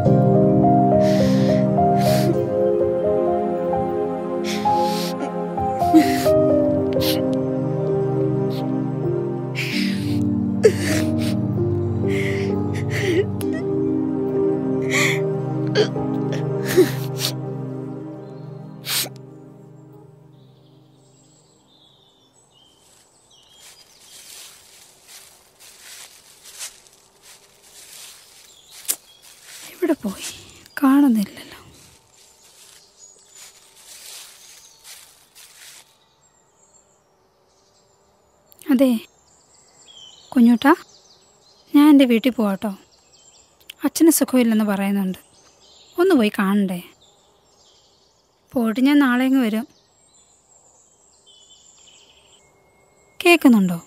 Speaker 3: എവിടെ പോയി കാണുന്നില്ലല്ലോ അതെ കുഞ്ഞൂട്ടാ ഞാൻ എൻ്റെ വീട്ടിൽ പോവാട്ടോ അച്ഛന് സുഖമില്ലെന്ന് പറയുന്നുണ്ട് ഒന്ന് പോയി കാണണ്ടേ പോയിട്ട് ഞാൻ നാളെ അങ്ങ് വരും കേൾക്കുന്നുണ്ടോ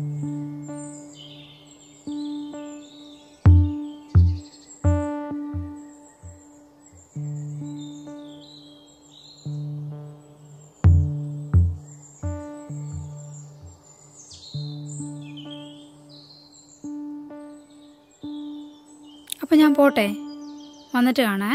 Speaker 3: അപ്പം ഞാൻ പോട്ടെ വന്നിട്ട് കാണേ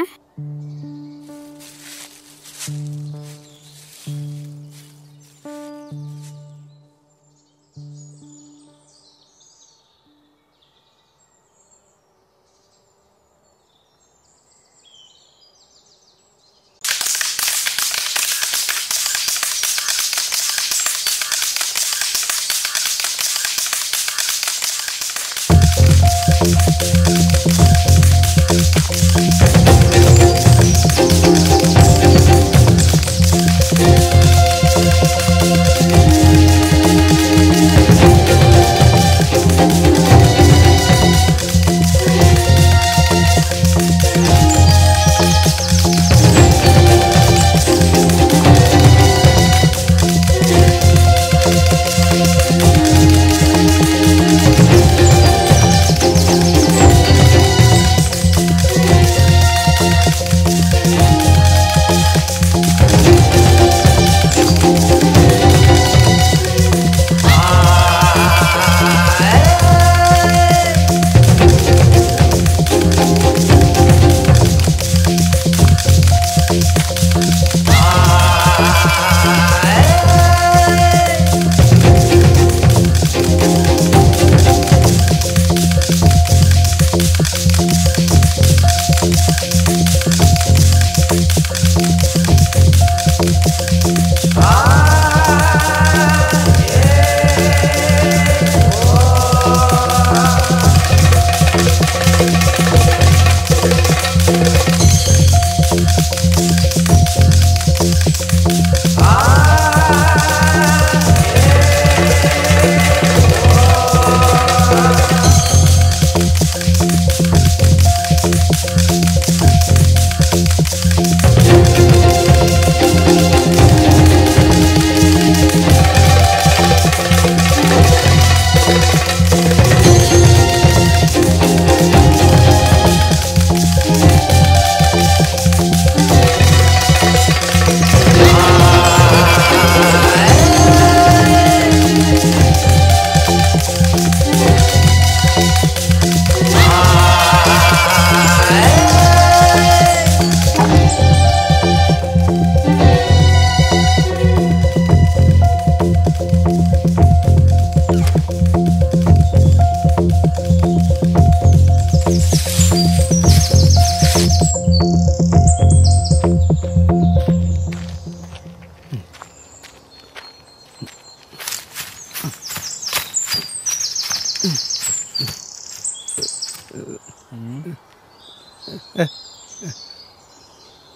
Speaker 12: Thank you.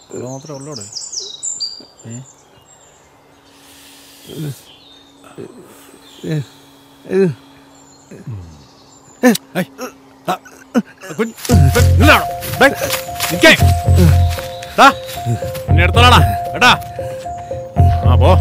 Speaker 7: ഇത് മാത്രമേ ഉള്ളൂടെ ഏ
Speaker 10: എന്നെ എടുത്തോളാടാ കേട്ടാ ആ പോ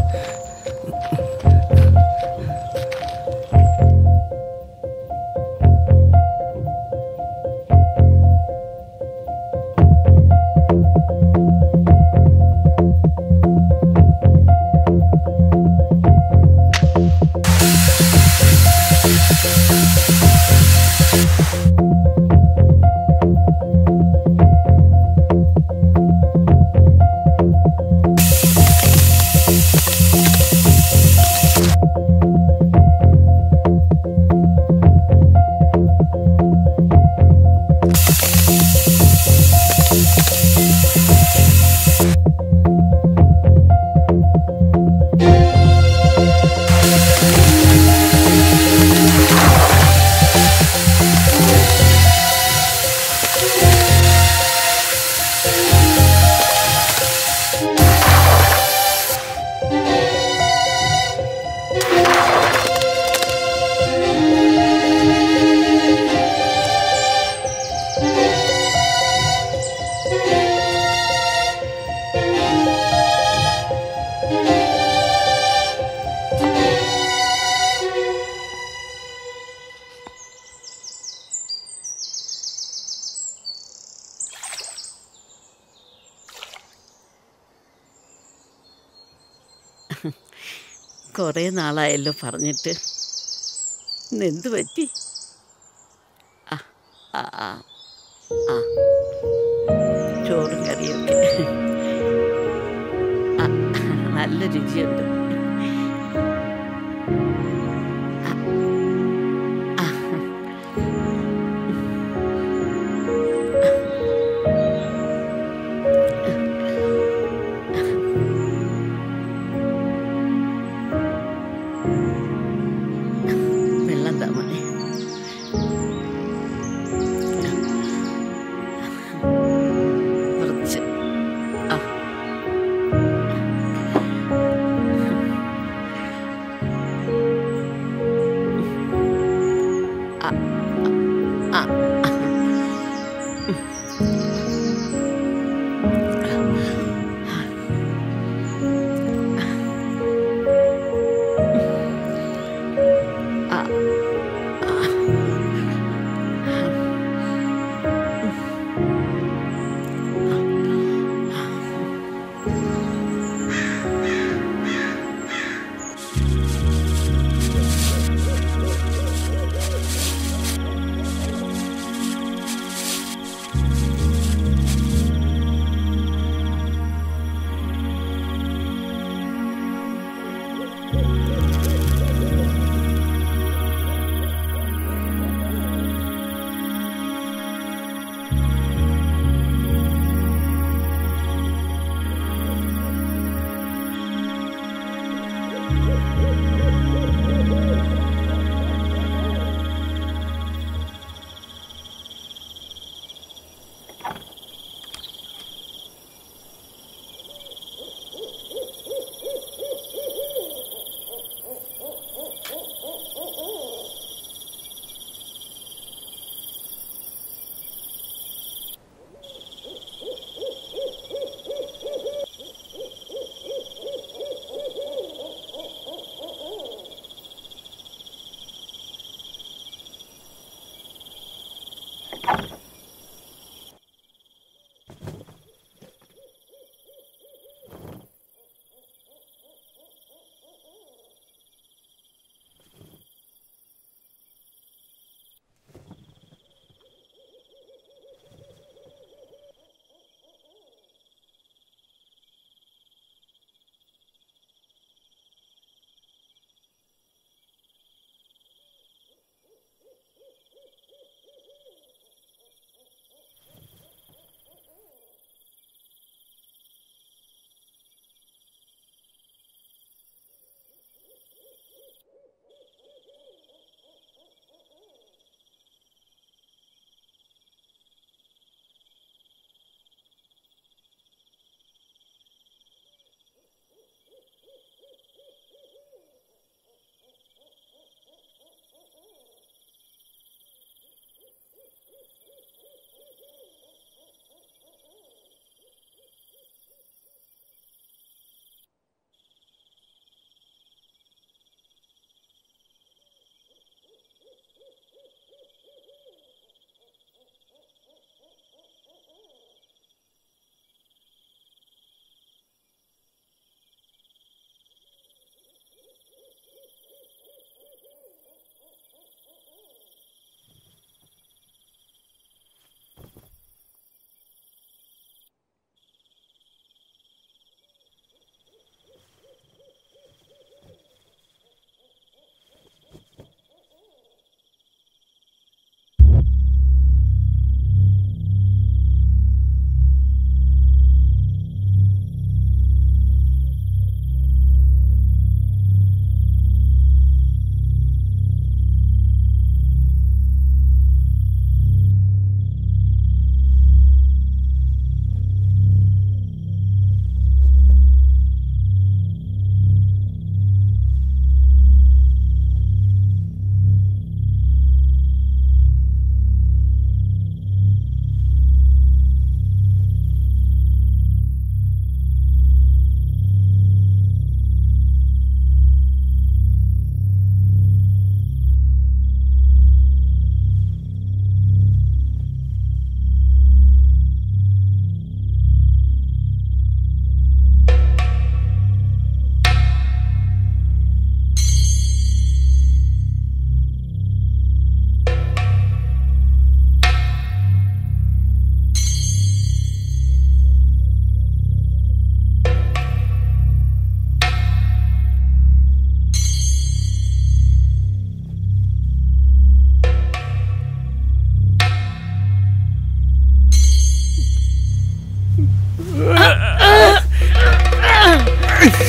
Speaker 2: കുറേ നാളായല്ലോ പറഞ്ഞിട്ട് ഇന്ന് എന്ത് പറ്റി ആ ആ ആ ആ ചോറും കറിയൊക്കെ ആ, നല്ല രുചിയുണ്ട് ആ, ആ. വെള്ളം താ മോനെ കുറച്ച് ആ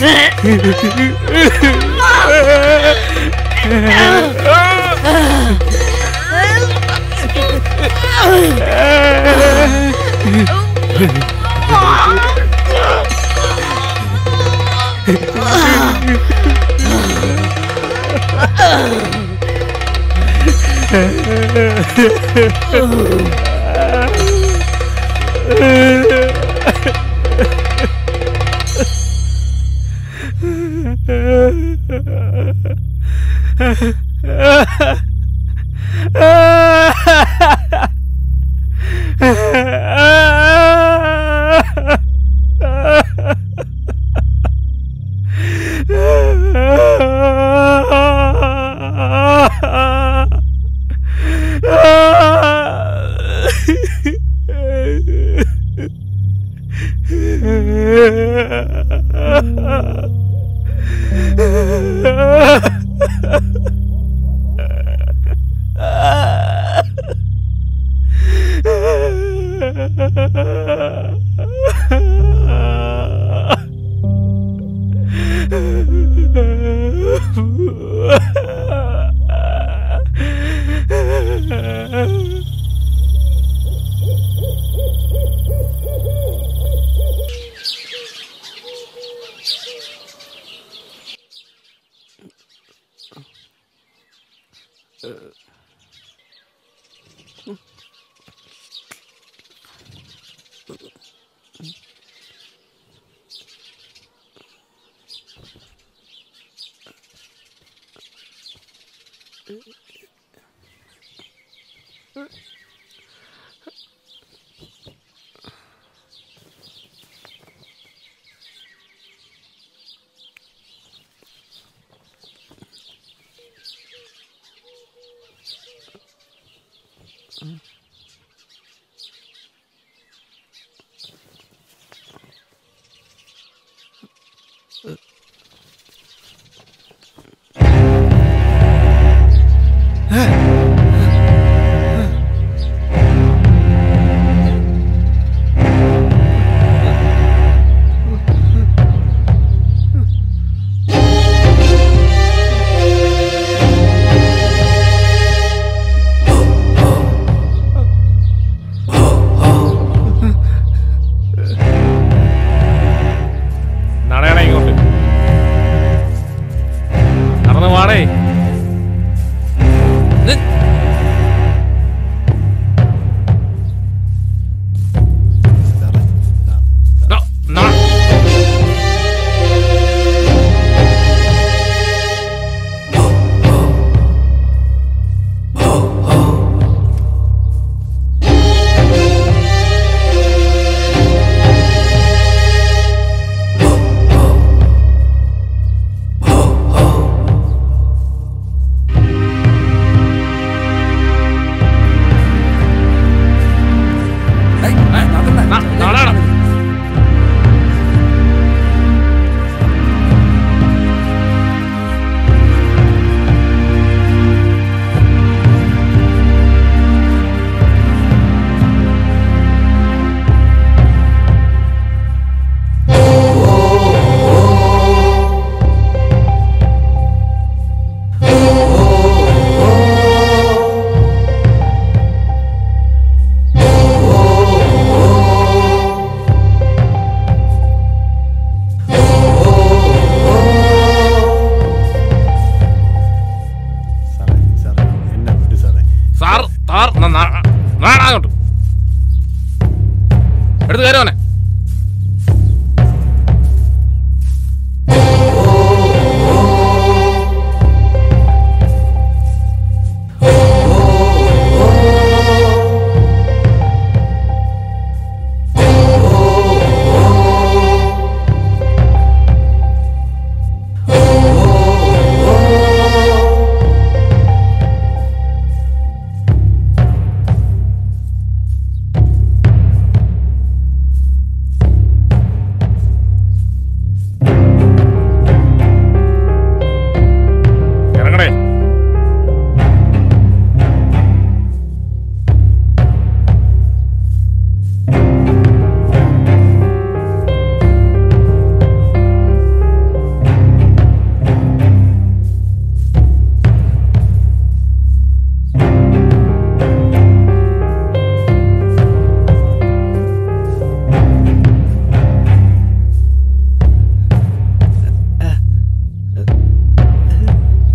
Speaker 12: നടയണ ഇങ്ങോട്ട് നടന്നു വാടേ
Speaker 8: നി-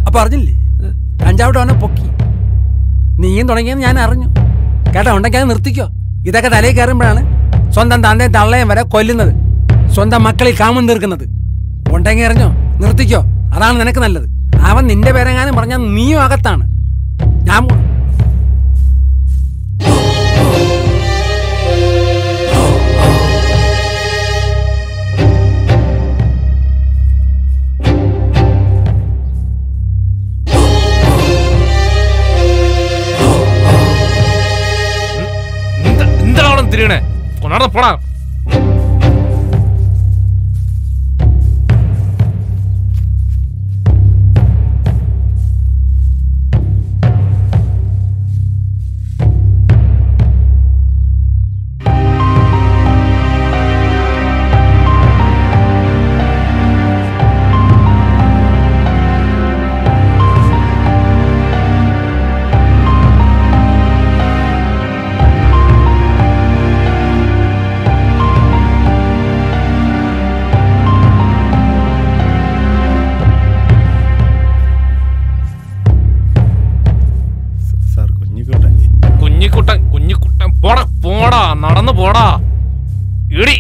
Speaker 11: അപ്പൊ അറിഞ്ഞില്ലേ കഞ്ചാവ് ഡോനെ പൊക്കി നീയും തുടങ്ങിയെന്ന് ഞാൻ അറിഞ്ഞു കേട്ടോ ഉണ്ടെങ്കിൽ അത് നിർത്തിക്കോ ഇതൊക്കെ തലയിൽ കയറുമ്പോഴാണ് സ്വന്തം തന്തയും തള്ളയും വരെ കൊല്ലുന്നത് സ്വന്തം മക്കളിൽ കാമം തീർക്കുന്നത് ഉണ്ടെങ്കിൽ അറിഞ്ഞോ നിർത്തിക്കോ അതാണ് നിനക്ക് നല്ലത് അവൻ നിന്റെ പേരെങ്ങാനും പറഞ്ഞാൽ നീയും അകത്താണ് ഞാൻ പോ-
Speaker 12: എന്താണ് അവിടെ തിരിയണേ കൊണ്ടാട പോടാ
Speaker 9: സാർ കുഞ്ഞിക്കോട്ടെ
Speaker 12: കുഞ്ഞിക്കുട്ടൻ കുഞ്ഞിക്കുട്ടൻ പോടാ പോടാ നടന്നു പോടാ ഇടി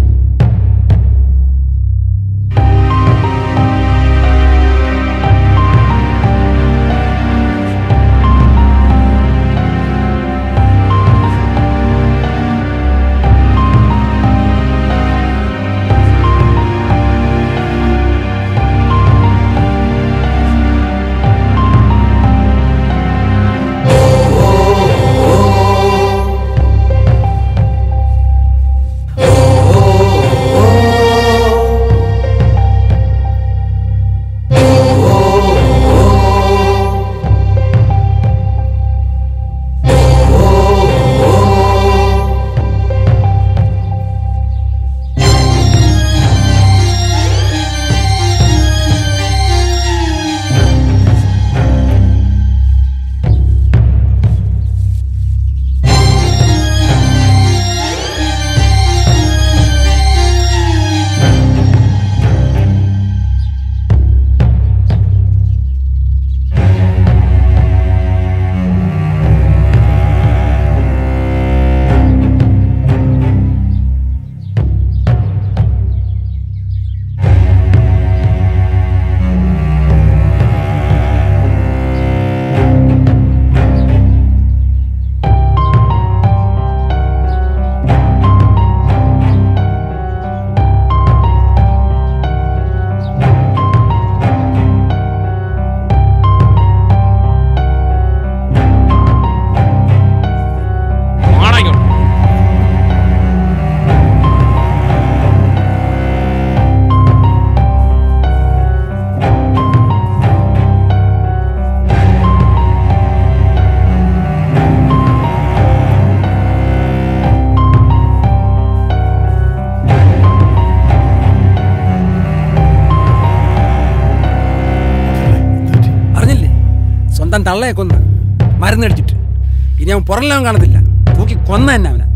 Speaker 11: സ്വന്തം തള്ളയെ കൊന്ന് മരുന്നടിച്ചിട്ട് ഇനി അവൻ പുറംലോകം കാണത്തില്ല തൂക്കി കൊന്ന തന്നെ അവനെ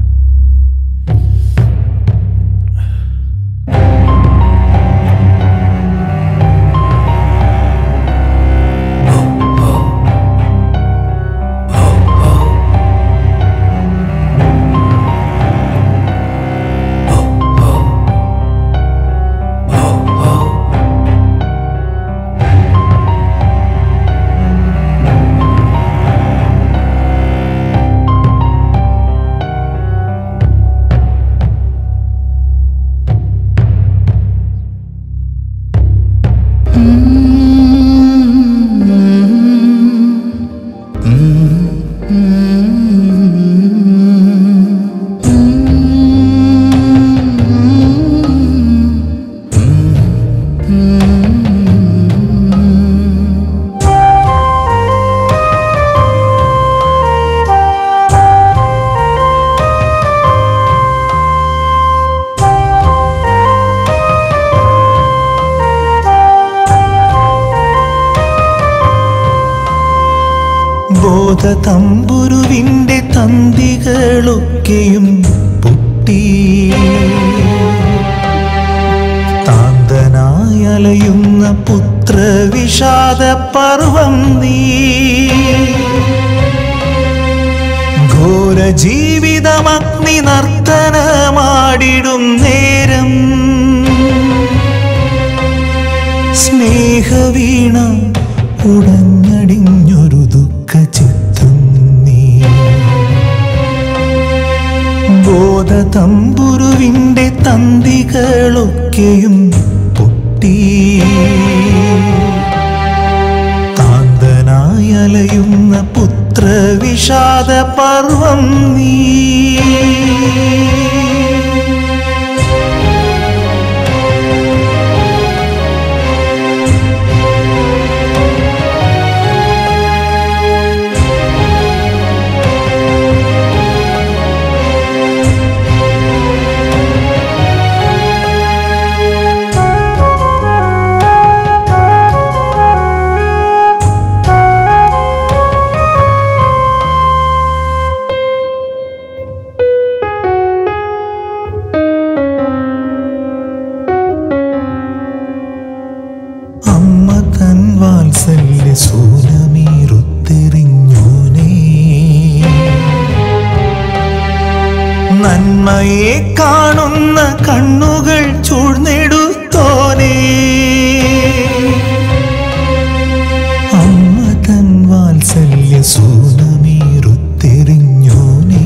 Speaker 13: ബോധതമ്പുരുവിൻ്റെ തന്തികളൊക്കെയും പൊട്ടി താന്തനായലയുന്ന പുത്രവിഷാദ പർവ പർവം നീ ഘോര ജീവിതമഗ്നി നർത്തനമാടിടും നേരം സ്നേഹവീണ ഉടഞ്ഞടിഞ്ഞൊരു ദുഃഖ ചിത്തം നീ ബോധതമ്പുരുവിൻ്റെ തന്തികളൊക്കെയും പൊട്ടി കാന്തനായലയുന്ന പുത്രവിഷാദ പർവം നീ അമ്മ തൻ വാത്സല്യ സൂനമീറുത്തെറിഞ്ഞോനേ നന്മയെ കാണുന്ന കണ്ണുകൾ ചൂഴ്ന്നെടുത്തോനേ അമ്മ തൻ വാത്സല്യ സൂനമീറുത്തെറിഞ്ഞോനേ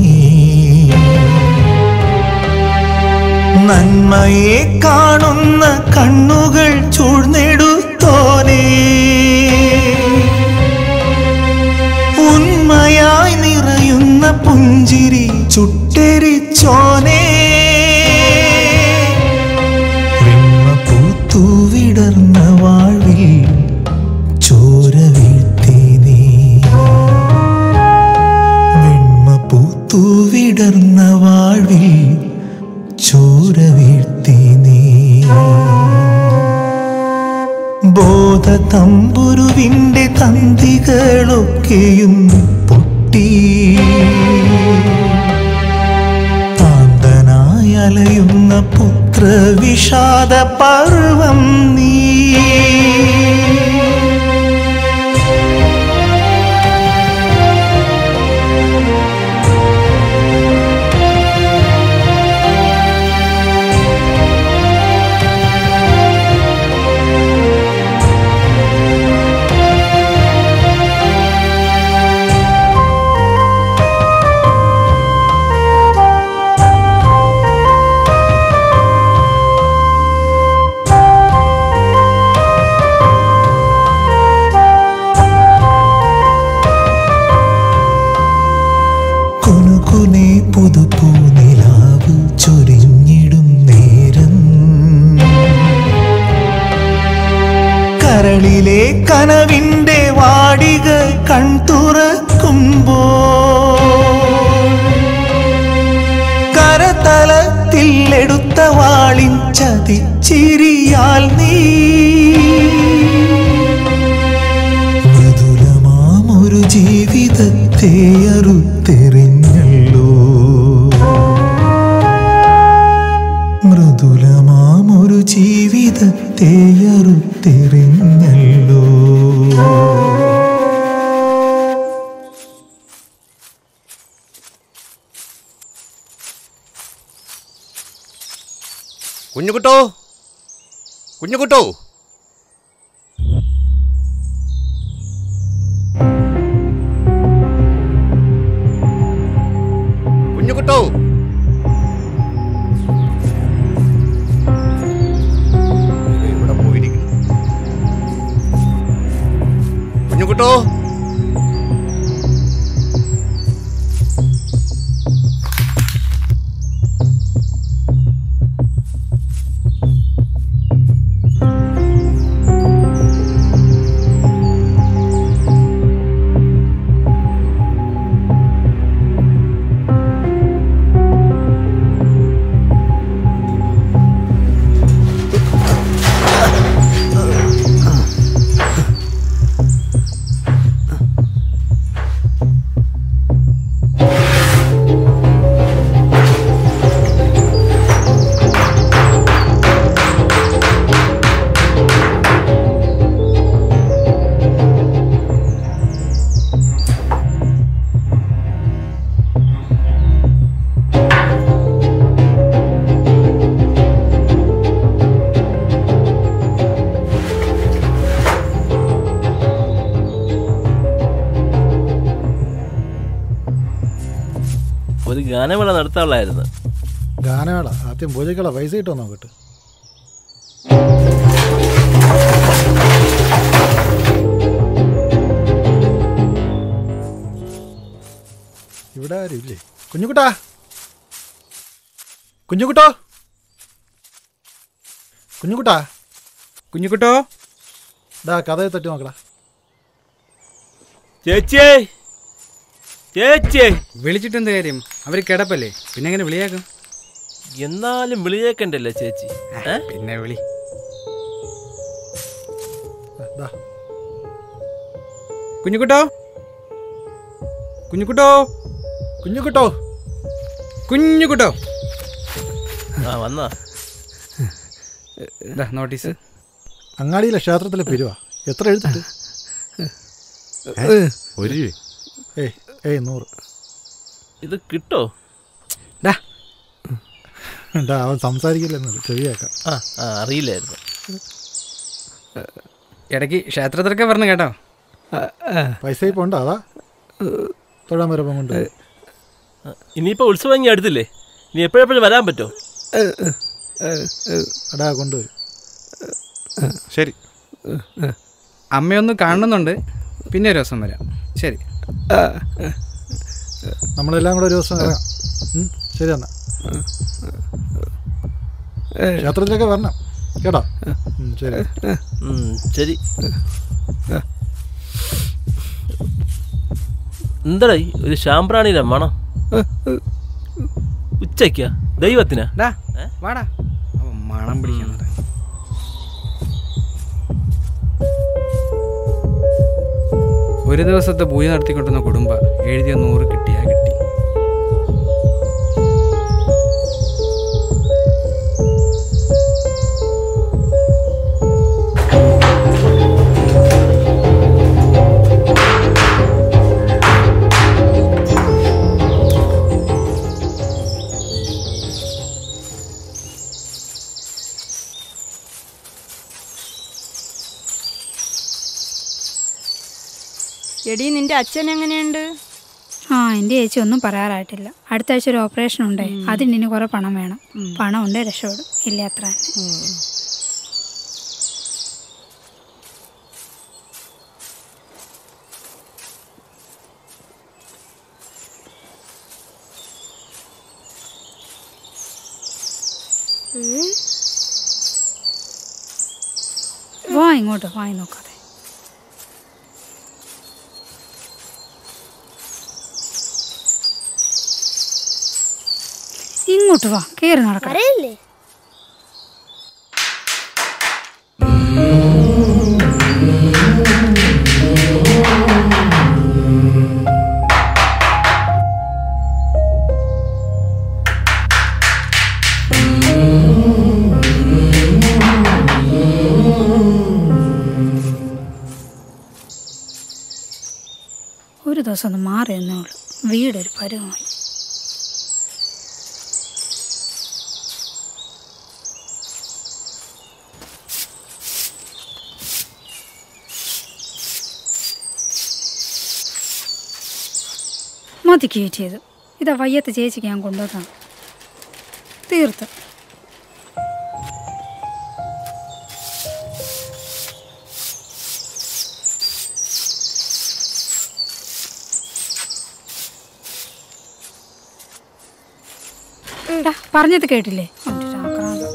Speaker 13: നന്മയെ കാണുന്ന കണ്ണുകൾ ചൂഴ്ന്നെടുത്തോനേ ഉന്മയായി നിറയുന്ന പുഞ്ചിരി ചുട്ടെരിച്ചോനേ വെണ്മ പൂത്തു വിടർന്ന വാഴ്വിൽ ചോര വീഴ്ത്തി നീ വെണ്മ പൂത്തു വിടർന്ന വാഴ്വിൽ ചോര വീഴ്ത്തി നീ ബോധ തമ്പുരുവിൻ്റെ തന്തികളൊക്കെയും പൊട്ടി കാന്തനായി അലയുന്ന പുത്രവിഷാദ പർവം നീ കുനുകുനെ പുതുപ്പൂ നിലാവ് ചൊരിഞ്ഞിടും നേരം കരളിലെ കനവിൻ്റെ വാടിക കൺതുറക്കുമ്പോ കരതലത്തിൽ എടുത്ത വാളിൻ ചതിച്ചിരിയാൽ നീ മൃദുലമാമൊരു ജീവിതത്തെ അറുത്തെറിഞ്ഞല്ലോ മൃദുലമാമൊരു ജീവിതത്തെ അറുത്തെറിഞ്ഞല്ലോ
Speaker 1: കുഞ്ഞുകുട്ടോ കുഞ്ഞുകുട്ടോ കുഞ്ഞുകുട്ടോ ഇവിടെ പോയിരിക്കുന്നു കുഞ്ഞുകുട്ടോ
Speaker 14: ഗാനമേള നടത്താനുള്ളായിരുന്നു
Speaker 9: ഗാനമേള ആദ്യം പൂജയ്ക്കുള്ള പൈസ കിട്ടുമോ നോക്കട്ടെ ഇവിടെ ആരും ഇല്ലേ കുഞ്ഞുകുട്ടാ കുഞ്ഞുകുട്ടോ കുഞ്ഞുകുട്ടാ
Speaker 15: കുഞ്ഞുകുട്ടോ
Speaker 9: ഡാ കഥയെ തട്ടി നോക്കടാ
Speaker 14: ചേച്ചിയേ ചേച്ചിയേ
Speaker 15: വിളിച്ചിട്ടെന്ത് കാര്യം അവർ കിടപ്പല്ലേ പിന്നെ എങ്ങനെ വിളിയാക്കും
Speaker 14: എന്നാലും വിളിയേക്കണ്ടല്ലേ ചേച്ചി ഏ?
Speaker 15: പിന്നെ വിളി
Speaker 9: ദാ
Speaker 15: കുഞ്ഞുകുട്ടോ കുഞ്ഞുകുട്ടോ
Speaker 9: കുഞ്ഞുകുട്ടോ
Speaker 15: കുഞ്ഞുകുട്ടോ
Speaker 14: ആ വന്നാ
Speaker 15: ഇതാ നോട്ടീസ്
Speaker 9: അങ്ങാടിയിലെ ക്ഷേത്രത്തിലെ പിരിവാ എത്ര എഴുതിട്ട്
Speaker 1: ഒരു രൂപ
Speaker 9: ഏയ് ഏയ് നൂറ്
Speaker 14: ഇത് കിട്ടോ
Speaker 15: ഡാ
Speaker 9: ഡാ അവൻ സംസാരിക്കില്ലെന്നത് ചെവിയാക്കാം
Speaker 14: ആ ആ അറിയില്ലായിരുന്നു
Speaker 15: ഇടയ്ക്ക് ക്ഷേത്രത്തിലൊക്കെ പറഞ്ഞു കേട്ടോ
Speaker 9: പൈസ ഇപ്പോൾ ഉണ്ടോ അതാ തൊഴാൻ വരുമ്പം കൊണ്ട്
Speaker 14: ഇനിയിപ്പോ ഉത്സവം ഇങ്ങനെ അടുത്തില്ലേ നീ എപ്പോഴെപ്പോഴും വരാൻ പറ്റോ
Speaker 9: എടാ കൊണ്ടുവരും
Speaker 1: ശരി
Speaker 15: അമ്മയൊന്ന് കാണുന്നുണ്ട് പിന്നെ ഒരു ദിവസം വരാം ശരി
Speaker 9: നമ്മളെല്ലാം കൂടെ ഒരു ദിവസം ഇറങ്ങാം ഉം, ശരി എന്നാ ക്ഷേത്രത്തിലൊക്കെ വരണം കേട്ടോ ഉം, ശരി
Speaker 14: ഉം, ശരി എന്താടാ ഈ ഒരു ശാമ്പ്രാണിയിലെ മണം ഉച്ചയ്ക്കാ ദൈവത്തിനാ
Speaker 15: ഡാ വാടാ അവൻ മണം പിടിക്കുന്നത് ഒരു ദിവസത്തെ പൂജ നടത്തിക്കൊണ്ടുവന്ന കുടുംബ എഴുതിയ നൂറ് കിട്ടിയാ കിട്ടി
Speaker 6: എടി നിന്റെ അച്ഛൻ എങ്ങനെയുണ്ട്
Speaker 3: ആ എൻ്റെ ചേച്ചി ഒന്നും പറയാറായിട്ടില്ല അടുത്ത ആഴ്ച ഒരു ഓപ്പറേഷൻ ഉണ്ടേ അതിന് ഇനി കുറെ പണം വേണം പണം ഉണ്ടേ രക്ഷപ്പെടും ഇല്ല അത്ര തന്നെ വാ ഇങ്ങോട്ട് വായി നോക്കാതെ ഇങ്ങോട്ട് വാ കയറി നടക്കാം
Speaker 4: പറയല്ലേ
Speaker 3: ഒരു ദിവസം ഒന്ന് മാറി എന്നേ ഉള്ളൂ വീടൊരു പരുവമായി മതി കയറ്റിയത് ഇതാ വയ്യത്ത് ചേച്ചിക്ക് ഞാൻ കൊണ്ടുവന്നാണ് തീർത്ത് ടാ, പറഞ്ഞത് കേട്ടില്ലേ അവൻ്റെ ഒരു ആക്രാന്തം.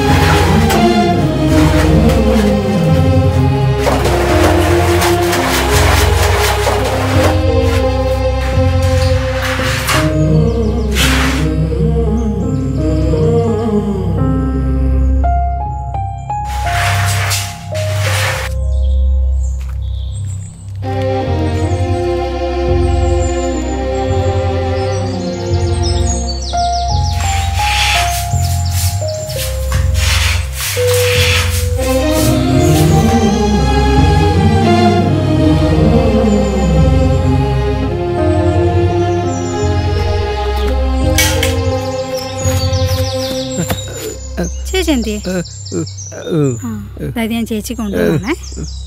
Speaker 4: ആ
Speaker 3: എന്തിയെ ആ അതായത് ഞാൻ ചേച്ചി കൊണ്ടുപോകണേ